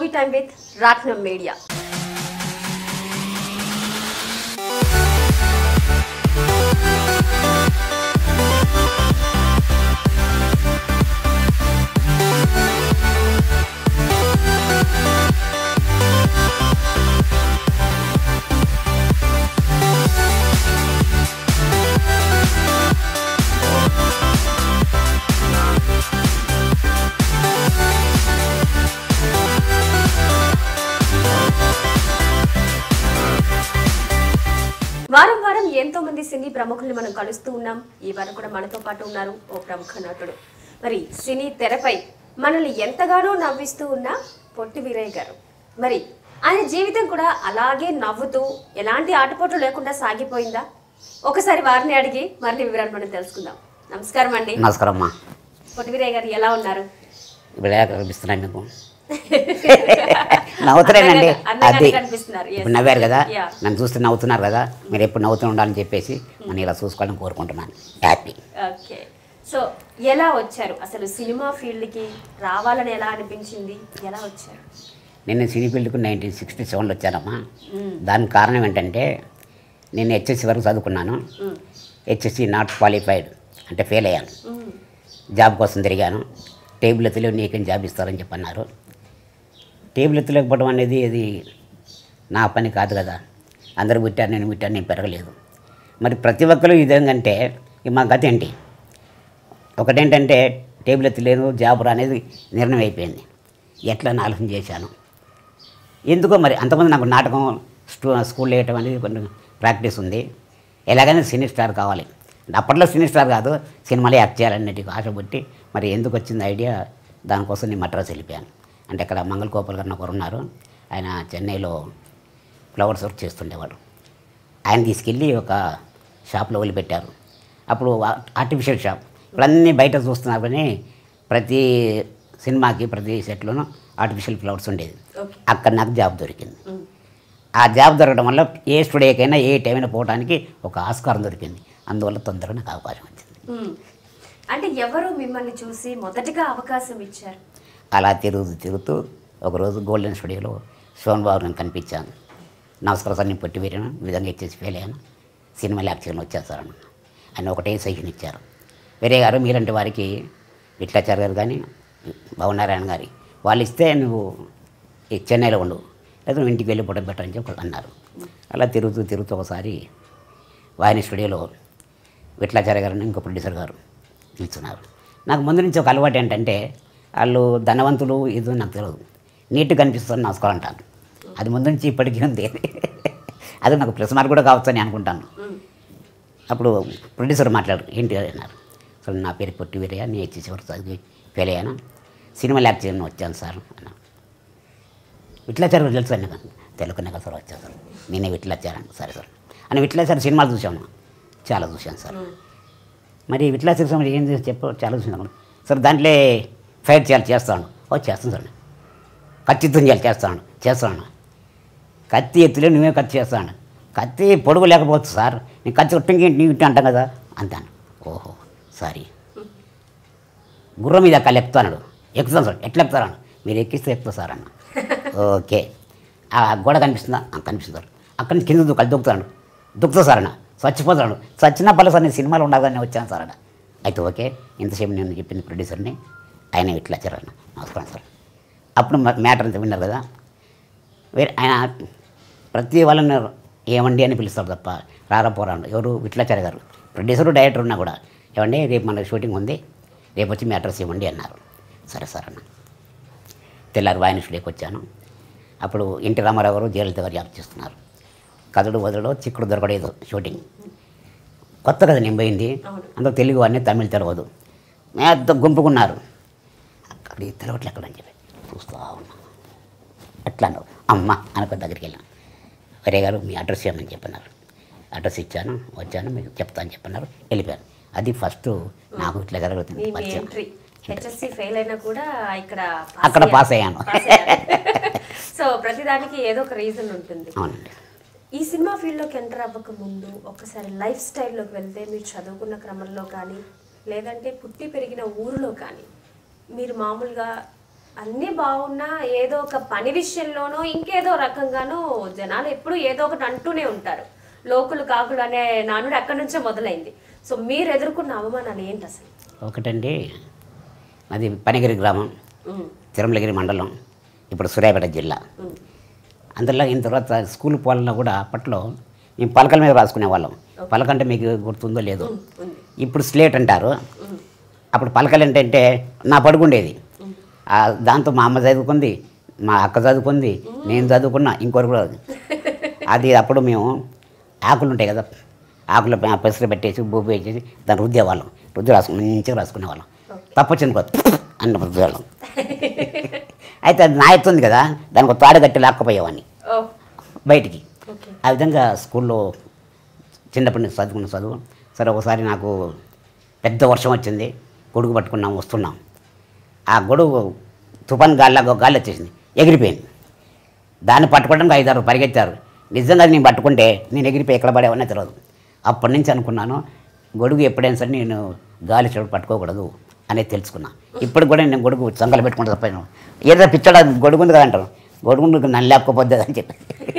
Movie time with Ratnam media వారం వారం ఎంతో మంది సినీ ప్రముఖుల్ని మనం కలుస్తూ ఉన్నాం ఈ వారం కూడా మనతో పాటు ఉన్నారు ఓ ప్రముఖ నటుడు మరి సినీ తెరపై మనల్ని ఎంతగానో నవ్విస్తూ ఉన్న పొట్టి వీరయ్య గారు మరి ఆయన జీవితం కూడా అలాగే నవ్వుతూ ఎలాంటి ఆటపోట్లు లేకుండా సాగిపోయిందా ఒకసారి వారిని అడిగి మరిన్ని వివరాలు మనం తెలుసుకుందాం నమస్కారం అండి నమస్కారం అమ్మా పొట్టి వీరయ్య గారు ఎలా ఉన్నారు ఇప్పుడు ఎలా కనిపిస్తున్నాను మీకు నవ్వుతున్నానండి అందంగా- అందంగానే అది కనిపిస్తున్నారు, yes. ఇప్పుడు నవ్వారు కదా Yeah. నన్ను చూస్తే నవ్వుతున్నారు కదా మీరు ఎప్పుడు నవ్వుతూ ఉండాలని చెప్పేసి మనం ఇలా చూసుకోవాలని కోరుకుంటున్నాను హ్యాపీ ఓకే సో ఎలా వచ్చారు అసలు సినిమా ఫీల్డ్కి రావాలని ఎలా అనిపించింది ఎలా వచ్చారు నేను సినీ ఫీల్డ్కు నైన్టీన్ సిక్స్టీ సెవెన్లో వచ్చానమ్మా దానికి కారణం ఏంటంటే నేను హెచ్ఎస్సి వరకు చదువుకున్నాను మ్మ్. హెచ్ఎస్సి నాట్ క్వాలిఫైడ్ అంటే ఫెయిల్ అయ్యాను మ్మ్. జాబ్ కోసం తిరిగాను టేబుల్ ఎత్తులో నీకేం జాబ్ ఇస్తారని చెప్పి అన్నారు టేబుల్ ఎత్తులేకపోవడం అనేది అది నా పని కాదు కదా అందరూ పుట్టారు నేను పుట్టాను నేను పెరగలేదు మరి ప్రతి ఒక్కరు ఈ విధంగా అంటే ఇక మా గతి ఏంటి ఒకటేంటంటే టేబుల్ ఎత్తలేను జాబ్ రా అనేది నిర్ణయం అయిపోయింది ఎట్లా అని ఆలోచన చేశాను ఎందుకో మరి అంతమంది నాకు నాటకం స్టూ స్కూల్లో వేయటం అనేది కొన్ని ప్రాక్టీస్ ఉంది ఎలాగైనా సినీ స్టార్ కావాలి అప్పట్లో సినీ స్టార్ కాదు సినిమాలో యాక్ట్ చేయాలనేటి ఆశ పుట్టి మరి ఎందుకు వచ్చింది ఐడియా దానికోసం నేను మద్రాసు వెళ్ళిపోయాను అంటే ఇక్కడ మంగళ గోపాల్ గారు ఒకరు ఉన్నారు ఆయన చెన్నైలో ఫ్లవర్స్ వర్క్ చేస్తుండేవాడు ఆయన తీసుకెళ్ళి ఒక షాప్లో వదిలిపెట్టారు అప్పుడు ఆ- ఆర్టిఫిషియల్ షాప్ ఇప్పుడు అన్నీ బయట చూస్తున్నారు కానీ ప్రతి సినిమాకి ప్రతి సెట్లోనూ ఆర్టిఫిషియల్ ఫ్లవర్స్ ఉండేది ఓకే అక్కడ నాకు జాబ్ దొరికింది మ్మ్. ఆ జాబ్ దొరకడం వల్ల ఏ స్టూడియోకైనా ఏ టైమైనా పోవడానికి ఒక ఆస్కారం దొరికింది అందువల్ల తొందరగా నాకు అవకాశం వచ్చింది మ్మ్. అంటే ఎవరు మిమ్మల్ని చూసి మొదటగా అవకాశం ఇచ్చారు అలా తిరుగుతూ తిరుగుతూ ఒకరోజు గోల్డెన్ స్టూడియోలో సోన్ బాబు నేను కనిపించాను నమస్కారం సార్ నేను పొట్టి వేరాను ఈ విధంగా ఇచ్చేసి ఫెయిల్ అయ్యాను సినిమా యాక్షన్ వచ్చాను సార్ అన్న ఆయన ఒకటే సజెషన్ ఇచ్చారు వేరే గారు మీరంటే వారికి విట్లాచార్ గారు కానీ భవనారాయణ గారి వాళ్ళు ఇస్తే నువ్వు ఈ చెన్నైలో ఉండు లేదా నువ్వు ఇంటికి వెళ్ళిపోవడం బెటర్ అని చెప్పి అన్నారు అలా తిరుగుతూ తిరుగుతూ ఒకసారి వాహిని స్టూడియోలో విట్లాచార్య గారు ఇంకో ప్రొడ్యూసర్ గారు నిల్చున్నారు నాకు ముందు నుంచి ఒక అలవాటు ఏంటంటే వాళ్ళు ధనవంతులు ఇది నాకు తెలియదు నీట్గా కనిపిస్తుంది నమస్కారం అంటాను అది ముందు నుంచి ఇప్పటికీ ఉంది అది నాకు ప్లస్ మార్క్ కూడా కావచ్చు అని అనుకుంటాను మ్మ్. అప్పుడు ప్రొడ్యూసర్ మాట్లాడు ఏంటి అది అన్నారు అసలు నా పేరు పొట్టి వీరయ్య నేను హెచ్ఎస్ వరకు చదివి ఫెయిల్ అయ్యాను సినిమా ల్యాబ్ చేయను వచ్చాను సార్ అన్నాను విట్లాచారు తెలుసు అన్న తెలుగునే కదా సార్ వచ్చాను సార్ నేనే విట్లాచారని సరే సార్ అని విట్లాచారు సినిమాలు చూసాను చాలా చూశాను సార్ మ్మ్. మరి విట్లాచారు సార్ ఏం చేసి చెప్పు చాలా చూసాను సార్ దాంట్లో ఫైట్ చేయాలి చేస్తాను ఓ చేస్తాను సార్ ఖచ్చితం చేయాలి చేస్తాను చేస్తాను కత్తి ఎత్తులే నువ్వే కత్తి చేస్తాను కత్తి పొడుగు లేకపోవచ్చు సార్ నేను కత్తి కొట్టింకి నీ ఇంటి అంటాం కదా అంటాను ఓహో సారీ గుర్రం మీద కళ్ళు ఎక్కుతాడు ఎక్కుతాను సార్ ఎట్లా ఎక్కుతాను మీరు ఎక్కిస్తే ఎక్కుతా సార్ అన్న ఓకే ఆ గోడ కనిపిస్తుందా ఆ, కనిపిస్తుంది సార్ అక్కడి నుంచి కింద దూకాలి దూకుతాడు దుక్కుతా సార్ అన్న చచ్చిపోతాడు చచ్చినా పర్లేదు సార్ నేను సినిమాలో ఉండాలని వచ్చాను సార్ అన్న అయితే ఓకే ఇంతసేపు నేను చెప్పింది ప్రొడ్యూసర్ని ఆయన ఇట్లా వచ్చారన్న నమస్కారం సార్ అప్పుడు మ్యాటర్ అంతా విన్నారు కదా వేరే ఆయన ప్రతి వాళ్ళని ఏమండి అని పిలుస్తారు తప్ప రారా పోరాడు ఎవరు విట్లాచార్య గారు ప్రొడ్యూసరు డైరెక్టర్ ఉన్నా కూడా ఏమండి రేపు మన షూటింగ్ ఉంది రేపు వచ్చి మీ అడ్రస్ ఇవ్వండి అన్నారు సరే సార్ అన్న తెల్లారి వాయిన స్టూడియోకి వచ్చాను అప్పుడు ఎన్టీ రామారావు గారు జయలలిత గారు జాబ్ చేస్తున్నారు కథడు వదలడు చిక్కుడు దొరకడేదు షూటింగ్ కొత్త కథ నేను పోయింది అవును. అందరూ తెలుగు వాడిని తమిళ తెలవదు మేద్ద గుంపుకున్నారు అక్కడ తెలవట్లు ఎక్కడ అని చెప్పి చూస్తూ ఉన్నా అట్లా అన్నావు అమ్మ అనుకో దగ్గరికి వెళ్ళాను వరే గారు మీ అడ్రస్ ఇవ్వమని చెప్పన్నారు అడ్రస్ ఇచ్చాను వచ్చాను మీకు చెప్తాను చెప్పన్నారు వెళ్ళిపోయాను అది ఫస్ట్ నాకు ఇట్లా జరుగుతుంది మీ మీ పరిచయం. ఎంట్రీ హెచ్ఎస్సి ఫెయిల్ అయినా కూడా ఇక్కడ అక్కడ పాస్ అయ్యాను. సో ప్రతిదానికి ఏదో ఒక రీజన్ ఉంటుంది అవునండి ఈ సినిమా ఫీల్డ్లోకి ఎంటర్ అవ్వక ముందు ఒక్కసారి లైఫ్ స్టైల్లోకి వెళ్తే మీరు చదువుకున్న క్రమంలో కానీ లేదంటే పుట్టి పెరిగిన ఊరిలో కానీ మీరు మామూలుగా అన్నీ బాగున్నా ఏదో ఒక పని విషయంలోనో ఇంకేదో రకంగానో జనాలు ఎప్పుడు ఏదో ఒకటి అంటూనే ఉంటారు లోకులు కాకులు అనే నానుడు అక్కడి నుంచే మొదలైంది సో మీరు ఎదుర్కొన్న అవమానాలు ఏంటి అసలు ఒకటండి అది పనిగిరి గ్రామం ఉమ్, తిరుమలగిరి మండలం ఇప్పుడు సూర్యాపేట జిల్లా ఉమ్, అందులో అయిన తర్వాత స్కూల్ పోవాలన్నా కూడా అప్పట్లో మేము పలకల మీద రాసుకునే వాళ్ళం పలక అంటే మీకు గుర్తుందో లేదో ఉంది ఇప్పుడు స్లేట్ అంటారు ఉమ్, అప్పుడు పలకలు ఏంటంటే నా పడుకుండేది ఆ దాంతో మా అమ్మ చదువుకుంది మా అక్క చదువుకుంది నేను చదువుకున్నా ఇంకొకరు కూడా అది అప్పుడు మేము ఆకులు ఉంటాయి కదా ఆకులు ప- పెసరు పెట్టేసి బూపు వేసేసి దాన్ని రుద్దేవాళ్ళం రుద్ది రాసుకుని మంచిగా రాసుకునేవాళ్ళం తప్పొచ్చింది కొత్త అన్న రుద్దేవాళ్ళం అయితే అది నా ఎత్తుంది కదా దానికి ఒక తాడు కట్టి లాక్కపోయేవాడిని ఓ బయటికి ఓకే ఆ విధంగా స్కూల్లో చిన్నప్పటి నుంచి చదువుకున్న చదువు సరే ఒకసారి నాకు పెద్ద వర్షం వచ్చింది గొడుగు పట్టుకున్నాం వస్తున్నాం ఆ గొడుగు తుఫాన్ గాలిలాగా గాలి వచ్చేసింది ఎగిరిపోయింది దాన్ని పట్టుకోవడానికి ఐదారు పరిగెత్తారు నిజంగా నేను పట్టుకుంటే నేను ఎగిరిపోయి ఎక్కడ పడేవనే తెలియదు అప్పటి నుంచి అనుకున్నాను గొడుగు ఎప్పుడైనా సరే నేను గాలి చెడు పట్టుకోకూడదు అనేది తెలుసుకున్నా ఇప్పుడు కూడా నేను గొడుగు సంకలు పెట్టుకుంటా తప్పను ఏదో పిచ్చడా గొడుగు ఉంది కదా అంటారు గొడుగు నన్ను లేకపోద్ది అని చెప్పి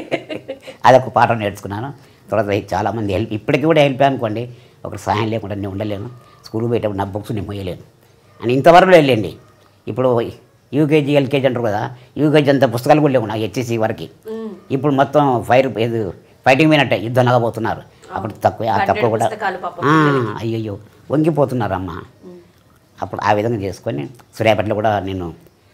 అదొక పాఠం నేర్చుకున్నాను తర్వాత చాలామంది హెల్ప్ ఇప్పటికీ కూడా హెల్ప్ అనుకోండి ఒకరు సహాయం లేకుండా నేను ఉండలేను స్కూల్ పోయేటప్పుడు నా బుక్స్ నేను మోయలేను అని ఇంతవరకు వెళ్ళండి ఇప్పుడు యూకేజీ ఎల్కేజీ అంటారు కదా యూకేజీ అంత పుస్తకాలు కూడా లేవు నాకు హెచ్ఎస్సి వరకు ఉమ్, ఇప్పుడు మొత్తం ఫైర్ ఏది ఫైటింగ్ పోయినట్టే యుద్ధంలాగా పోతున్నారు అప్పుడు తక్కువ ఆ తక్కువ కూడా పుస్తకాలు పాపం ఆ, అయ్యయ్యో వంగిపోతున్నారు అమ్మ అప్పుడు ఆ విధంగా చేసుకొని సూర్యాపేటలో కూడా నేను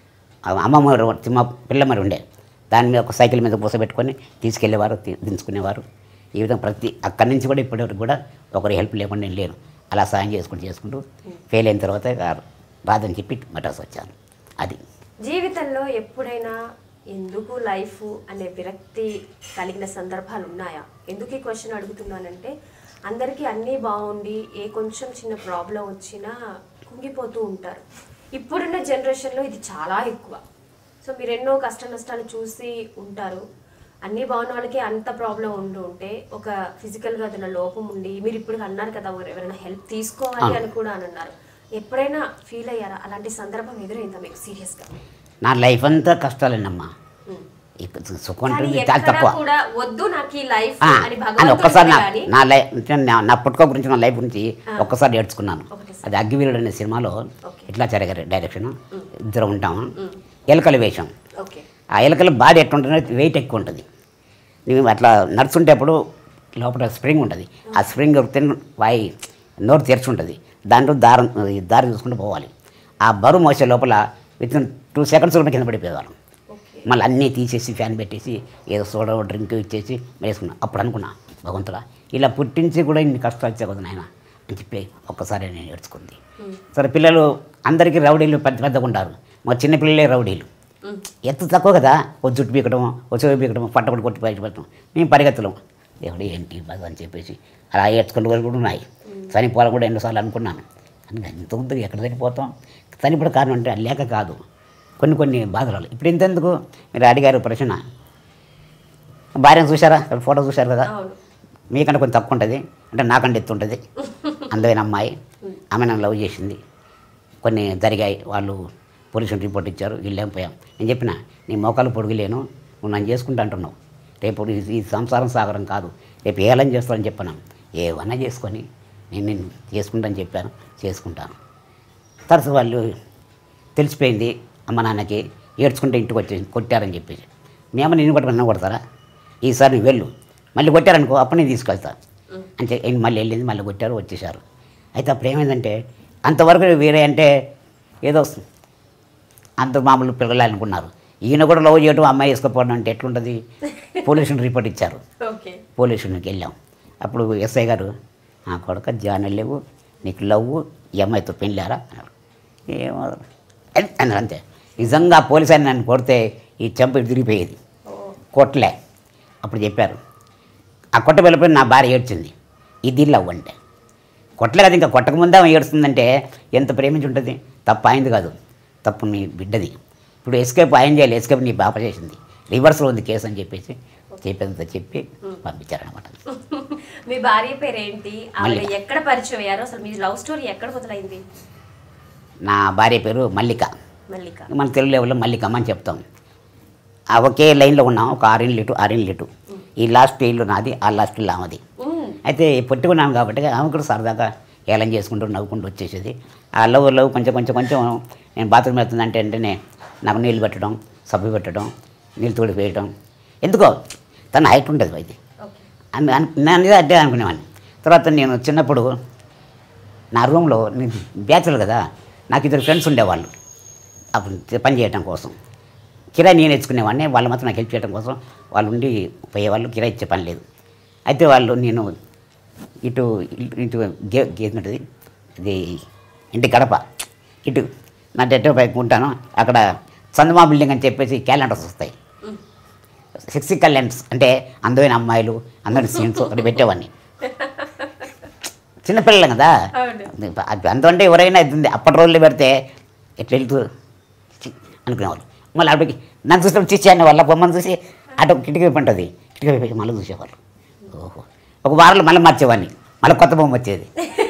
ఆ అమ్మమ్మ తిమ్మ పిల్ల మరి ఉండే దాని మీద ఒక సైకిల్ మీద పూసబెట్టుకొని తీసుకెళ్ళేవారు తీ- దించుకునేవారు ఈ విధంగా ప్రతి అక్కడి నుంచి కూడా ఇప్పటివరకు కూడా ఒకరి హెల్ప్ లేకుండా నేను లేను అలా సాయం చేసుకుంటూ చేసుకుంటూ ఫెయిల్ అయిన తర్వాత ఇక రాదని చెప్పి మటాస్ వచ్చాను అది జీవితంలో ఎప్పుడైనా ఎందుకు లైఫ్ అనే విరక్తి కలిగిన సందర్భాలు ఉన్నాయా ఎందుకు ఈ క్వశ్చన్ అడుగుతున్నానంటే అందరికీ అన్నీ బాగుండి ఏ కొంచెం చిన్న ప్రాబ్లం వచ్చినా కుంగిపోతూ ఉంటారు ఇప్పుడున్న జనరేషన్లో ఇది చాలా ఎక్కువ సో మీరు ఎన్నో కష్ట నష్టాలు చూసి ఉంటారు అన్నీ బాగున్న వాళ్ళకి అంత ప్రాబ్లం ఉండి ఉంటే ఒక ఫిజికల్గా ఏదైనా లోపం ఉండి మీరు ఇప్పుడు అన్నారు కదా ఎవరైనా హెల్ప్ తీసుకోవాలి అని కూడా అని అన్నారు ఎప్పుడైనా ఫీల్ అయ్యారా అలాంటి సందర్భం ఎదురైందా మీకు సీరియస్గా నా లైఫ్ అంతా కష్టాలేనమ్మా ఇక సుఖం కానీ ఉంటుంది చాలా ఎక్కడా తక్కువ కూడా వద్దు నాకు ఈ లైఫ్ ఆ, అని అని భగవంతుడు ఒక్కసారి నా కానీ నా లైఫ్ నా- నా పుట్టుక గురించి నా లైఫ్ గురించి ఒక్కసారి నేర్చుకున్నాను ఒకటేసారి. అది అగ్గివీరుడు అనే సినిమాలో ఓకే. ఇట్లా జరిగారు డైరెక్షన్ ఇద్దరు ఉంటాము ఎలకల వేషం ఓకే ఆ ఎలకల బాడీ ఎట్లుంటుంది వెయిట్ ఎక్కువ ఉంటుంది నువ్వు అట్లా నడుచుంటేప్పుడు లోపల స్ప్రింగ్ ఉంటుంది ఆ స్ప్రింగ్ దొరికితే వాయి నోరు తెరుచుంటుంది దాంట్లో దారం ఈ దారి చూసుకుంటూ పోవాలి ఆ బరువు మోసే లోపల విత్ ఇన్ టూ సెకండ్స్ కూడా కింద పడిపోయేవాళ్ళం ఓకే మళ్ళీ అన్నీ తీసేసి ఫ్యాన్ పెట్టేసి ఏదో సోడా డ్రింక్ ఇచ్చేసి వేసుకున్నా అప్పుడు అనుకున్నా భగవంతుడా ఇలా పుట్టించి కూడా ఇన్ని కష్టాలు వచ్చాయి కదా నాయన అని చెప్పి ఒక్కసారి నేను నేర్చుకుంది సరే పిల్లలు అందరికీ రౌడీలు పెద్ద పెద్దగా ఉంటారు మా చిన్న పిల్లలే రౌడీలు ఎత్తు తక్కువ కదా ఓ జుట్టు పీకడం ఓ చెవి పీకడం పట్టబడి కొట్టి బయట పెట్టడం మేము పరిగెత్తలేం దేవుడు ఏంటి బాధ అని చెప్పేసి అలా ఏడ్చుకునే వాళ్ళు కూడా ఉన్నాయి చనిపోవాలని కూడా ఎన్నోసార్లు అనుకున్నాను అని ఎంత ఉంది ఎక్కడ చనిపోతాం చనిపోవడం కారణం అంటే అది లేక కాదు కొన్ని కొన్ని బాధలు ఇప్పుడు ఇంతెందుకు మీరు అడిగారు ప్రశ్న భార్యను చూసారా ఫోటో చూశారు కదా అవును మీకంటే కొంచెం తక్కువ ఉంటుంది అంటే నాకంటే ఎత్తు ఉంటుంది అందమైన అమ్మాయి ఆమె నన్ను లవ్ చేసింది కొన్ని జరిగాయి వాళ్ళు పోలీసులు రిపోర్ట్ ఇచ్చారు వీళ్ళేం పోయాం నేను చెప్పిన నీ మోకాలు పొడుగులేను నువ్వు నన్ను చేసుకుంటా అంటున్నావు రేపు ఈ- ఈ సంసారం సాగరం కాదు రేపు ఏలని చేస్తానని చెప్పాను ఏమన్నా చేసుకొని నేను నేను చేసుకుంటాను చెప్పాను చేసుకుంటాను తర్వాత వాళ్ళు తెలిసిపోయింది అమ్మ నాన్నకి ఏడ్చుకుంటే ఇంటికి వచ్చి కొట్టారని చెప్పేసి మీ అమ్మ నేను కొట్టమన్నా కొడతారా ఈసారి నువ్వు వెళ్ళు మళ్ళీ కొట్టారనుకో అప్పుడు నేను తీసుకెళ్తా అంటే ఈయన మళ్ళీ వెళ్ళింది మళ్ళీ కొట్టారు వచ్చేసారు అయితే అప్పుడు ఏమైందంటే అంతవరకు వేరే అంటే ఏదో అంత మామూలు పిల్లలు అనుకున్నారు ఈయన కూడా లవ్ చేయడం అమ్మాయి వేసుకుపోవడం అంటే ఎట్లుంటుంది పోలీసులు రిపోర్ట్ ఇచ్చారు ఓకే పోలీసులకి వెళ్ళాం అప్పుడు ఎస్ఐ గారు ఆ కొడుక జాన లేవు నీకు లవ్ ఈ అమ్మాయితో పెళ్ళారా అన్నారు ఏమో అని అన్నారు అంతే నిజంగా పోలీస్ ఆయన నన్ను కొడితే ఈ చెంప ఇటు తిరిగిపోయేది ఓ కొట్టలే అప్పుడు చెప్పారు ఆ కొట్ట వెళ్ళిపోయి నా భార్య ఏడ్చింది ఇది లవ్ అంటే కొట్టలే కదా ఇంకా కొట్టకముందే ఆమె ఏడుస్తుందంటే ఎంత ప్రేమించి ఉంటుంది తప్పు ఆయనది కాదు తప్పు నీ బిడ్డది ఇప్పుడు ఎస్కేప్ ఆయన చేయాలి ఎస్కేప్ నీ పాప చేసింది రివర్స్లో ఉంది కేసు అని చెప్పేసి చెప్పేంత చెప్పి పంపించారనమాట మీ భార్య పేరేంటి ఆవిడ మల్లిక. ఎక్కడ పరిచయం అయ్యారు అసలు మీ లవ్ స్టోరీ ఎక్కడ మొదలైంది నా భార్య పేరు మల్లిక మల్లిక మన తెలుగు లెవెల్లో మల్లికమ్మ అని చెప్తాం ఆ ఒకే లైన్లో ఉన్నాం ఒక ఆరేళ్ళు ఇటు ఆరేళ్ళు ఇటు ఈ లాస్ట్ ఇల్లు నాది ఆ లాస్ట్ ఇల్లు ఆమెది మ్మ్. అయితే పెట్టుకున్నాను కాబట్టి ఆమె కూడా సరదాగా ఏలం చేసుకుంటూ నవ్వుకుంటూ వచ్చేసేది ఆ లవ్ లవ్ కొంచెం కొంచెం కొంచెం నేను బాత్రూమ్ వెళ్తుందంటే వెంటనే నాకు నీళ్ళు పెట్టడం సబ్బు పెట్టడం నీళ్ళు తోడి వేయడం ఎందుకో తన హైట్ ఉంటుంది అది ఓకే అని అను- నేను అనేది అడ్డే అనుకునేవాడిని తర్వాత నేను చిన్నప్పుడు నా రూమ్లో నేను బ్యాచులర్ కదా నాకు ఇద్దరు ఫ్రెండ్స్ ఉండేవాళ్ళు అప్పుడు పని చేయడం కోసం కిరాయి నేను తెచ్చుకునేవాడిని వాళ్ళు మాత్రం నాకు హెల్ప్ చేయడం కోసం వాళ్ళు ఉండి పోయేవాళ్ళు కిరాయి ఇచ్చే పని లేదు అయితే వాళ్ళు నేను ఇటు ఇటు- ఇటు గే గేట్ ఉంటుంది ఇది ఇంటి గడప ఇటు నా డెట్ పైకి ఉంటాను అక్కడ చందమా బిల్డింగ్ అని చెప్పేసి క్యాలెండర్స్ వస్తాయి మ్మ్. సిక్స్ క్యాలెండర్స్ అంటే అందమైన అమ్మాయిలు అందమైన సీన్స్ ఒకటి పెట్టేవాడిని చిన్నపిల్లలు కదా అవును అది అంత అంటే ఎవరైనా ఇది ఉంది. అప్పటి రోజుల్లో పెడితే ఎట్లా వెళ్తూ చి అనుకునేవాళ్ళు మళ్ళీ అక్కడికి నన్ను చూసిన చూసాను వాళ్ళ బొమ్మను చూసి అటు కిటికీ వైపు ఉంటుంది కిటికీ వైపు మళ్ళీ చూసేవాళ్ళు ఓహో ఒక వారంలో మళ్ళీ మార్చేవాడిని మళ్ళీ కొత్త బొమ్మ వచ్చేది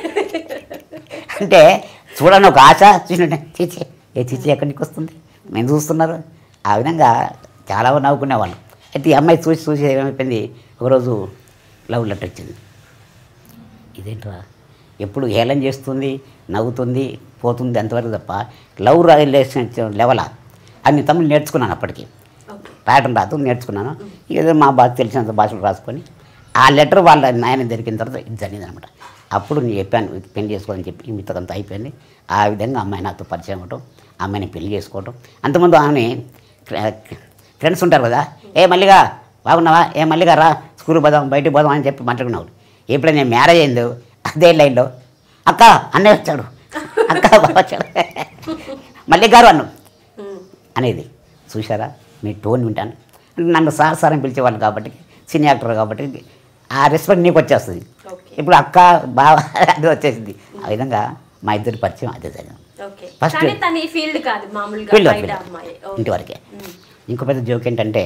అంటే చూడని ఒక ఆశ చూసినట్టే చీచి ఏ చీచి ఎక్కడి నుంచి వస్తుంది మేము చూస్తున్నారు ఆ విధంగా చాలా నవ్వుకునేవాళ్ళు అయితే ఈ అమ్మాయి చూసి చూసి ఏమైపోయింది ఒకరోజు లవ్ లెటర్ వచ్చింది ఇదేంట్రా ఎప్పుడు హేళన చేస్తుంది నవ్వుతుంది పోతుంది అంతవరకు తప్ప లవ్ రిలేషన్ లెవెలా అన్ని తమిళ నేర్చుకున్నాను అప్పటికి ఓకే రాయటం రాదు నేర్చుకున్నాను ఏదో మా భాష తెలిసినంత భాషలు రాసుకొని ఆ లెటర్ వాళ్ళ నాయన దొరికిన తర్వాత ఇది జరిగింది అనమాట అప్పుడు నేను చెప్పాను పెళ్లి చేసుకోవాలని చెప్పి మిగతాదంతా అయిపోయింది ఆ విధంగా అమ్మాయి నాతో పరిచయం అవ్వటం అమ్మాయిని పెళ్లి చేసుకోవటం అంతకుముందు ఆమె ఫ్రెండ్స్ ఉంటారు కదా ఏ మల్లిగా బాగున్నావా ఏ మల్లిగా రా స్కూల్ పోదాం బయటికి పోదాం అని చెప్పి మాట్లాడుకున్నావు ఎప్పుడైనా నేను మ్యారేజ్ అయిందో అదే లైన్లో అక్క అన్నయ్య వచ్చాడు అక్క బావ వచ్చాడు మల్లిక్ గారు అన్ను మ్మ్. అనేది చూసారా మీ టోన్ వింటాను నన్ను సార్ సార్ అని పిలిచేవాళ్ళు కాబట్టి సినీ యాక్టర్ కాబట్టి ఆ రెస్పెక్ట్ నీకు వచ్చేస్తుంది ఓకే ఇప్పుడు అక్క బావ అది వచ్చేసింది ఆ విధంగా మా ఇద్దరి పరిచయం అదే జరిగింది ఓకే First- కానీ తన ఈ ఫీల్డ్ కాదు మామూలుగా ఫీల్డ్ బయట అమ్మాయి ఓకే. ఇంటి వరకే మ్మ్. ఇంకో పెద్ద జోక్ ఏంటంటే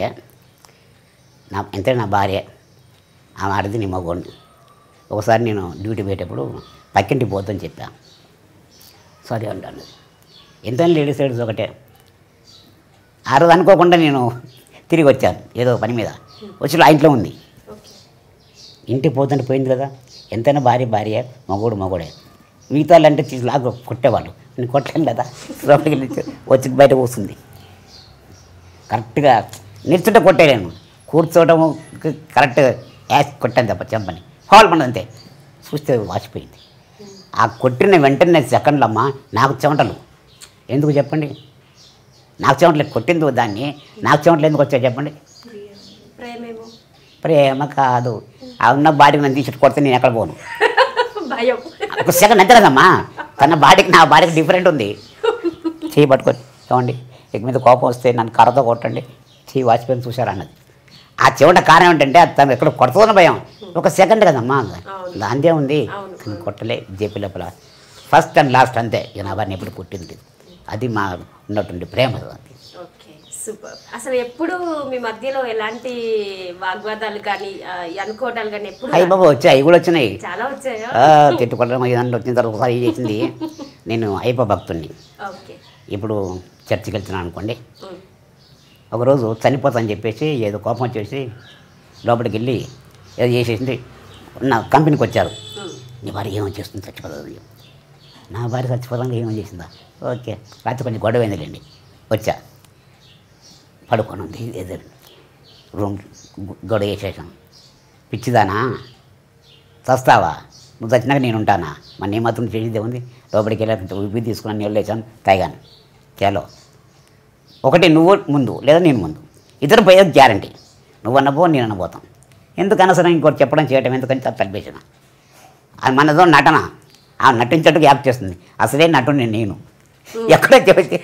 నా ఎంతైనా నా భార్య ఆమె ఆడిది నీ మగోడిని ఒకసారి నేను డ్యూటీ పోయేటప్పుడు పక్కింటి పోతుందని చెప్పా సారీ అండి అన్నది ఎంతైనా లేడీస్ సైడ్స్ ఒకటే ఆ రోజు అనుకోకుండా నేను తిరిగి వచ్చాను ఏదో పని మీద వచ్చి ఆ ఇంట్లో ఉంది ఓకే ఇంటికి పోతుంటే పోయింది కదా ఎంతైనా భార్య భార్య మగోడు మగోడే మిగతా వాళ్ళు అంటే తీసి లాగా కొట్టేవాళ్ళు నేను కొట్టలేను కదా లోపలికి వెళ్ళి వచ్చి బయట కూర్చుంది కరెక్ట్గా నిల్చుంటే కొట్టేయలేను కూర్చోవటము కరెక్ట్ యాస్ కొట్టాను తప్ప చెంపని ఫాల్ అంతే చూస్తే వాచిపోయింది ఆ కొట్టిన వెంటనే సెకండ్లు అమ్మ నాకు చెమటలు ఎందుకు చెప్పండి నాకు చెమటలు కొట్టింది దాన్ని నాకు చెమటలు ఎందుకు వచ్చాయి చెప్పండి ప్రేమేమో ప్రేమ కాదు ఆ ఉన్న బాడీకి నన్ను తీసి కొడితే నేను ఎక్కడ పోను భయం ఒక సెకండ్ అంతే కదమ్మా తన బాడీకి నా బాడీకి డిఫరెంట్ ఉంది చేయి పట్టుకొని ఏమండి ఇక మీద కోపం వస్తే నన్ను కర్రతో కొట్టండి చేయి వాచిపోయి చూశారు అన్నది ఆ చివట కారణం ఏంటంటే అది తను ఎక్కడ కొడుతుందని భయం ఒక సెకండ్ కదమ్మా అవును. దాందే ఉంది అవును, తను కొట్టలే జేపీ లోపల ఫస్ట్ అండ్ లాస్ట్ అంతే ఇక నా బారిని ఎప్పుడు పుట్టింది అది మా ఉన్నటువంటి ప్రేమ అది ఓకే సూపర్ అసలు ఎప్పుడు మీ మధ్యలో ఎలాంటి వాగ్వాదాలు కానీ ఆ, అనుకోవటాలు కానీ ఎప్పుడు అయ్యి బాబా వచ్చాయి అవి కూడా వచ్చినాయి చాలా వచ్చాయా ఆ, తిట్టుకోవడం ఇదంతా వచ్చిన తర్వాత ఒకసారి ఏం చేసింది నేను అయ్యప్ప భక్తుడిని ఓకే ఇప్పుడు చర్చికి వెళ్తున్నాను అనుకోండి ఉమ్. ఒకరోజు చనిపోతాని చెప్పేసి ఏదో కోపం వచ్చేసి లోపలికి వెళ్ళి ఏదో చేసేసింది నా కంపెనీకి వచ్చారు ఉమ్. నీ భార్య ఏమో చేస్తుంది చచ్చిపోతుంది నా భార్య చచ్చిపోతాను ఏమో చేసిందా ఓకే రాత్రి కొంచెం గొడవ అయిందిలేండి వచ్చా పడుకొని ఉంది ఏదో రూమ్ గు- గొడవ చేసేసాం పిచ్చిదానా చస్తావా నువ్వు చచ్చినాక నేను ఉంటానా మరి నీ మాత్రం చేసేది ఉంది లోపలికి వెళ్ళి ఉబ్బి తీసుకున్నాను నీళ్ళు వేసాను తాగాను చేలో ఒకటి నువ్వు ముందు లేదా నేను ముందు ఇద్దరు పోయేది గ్యారంటీ నువ్వు అన్నపో నేను అన్నపోతాం ఎందుకు అనవసరం ఇంకోటి చెప్పడం చేయటం ఎందుకని తప్ప తలిపేసిన అది మనదో నటన ఆ నటించట్టుకు యాక్ట్ చేస్తుంది అసలే నటుని నేను ఎక్కడో చెబితే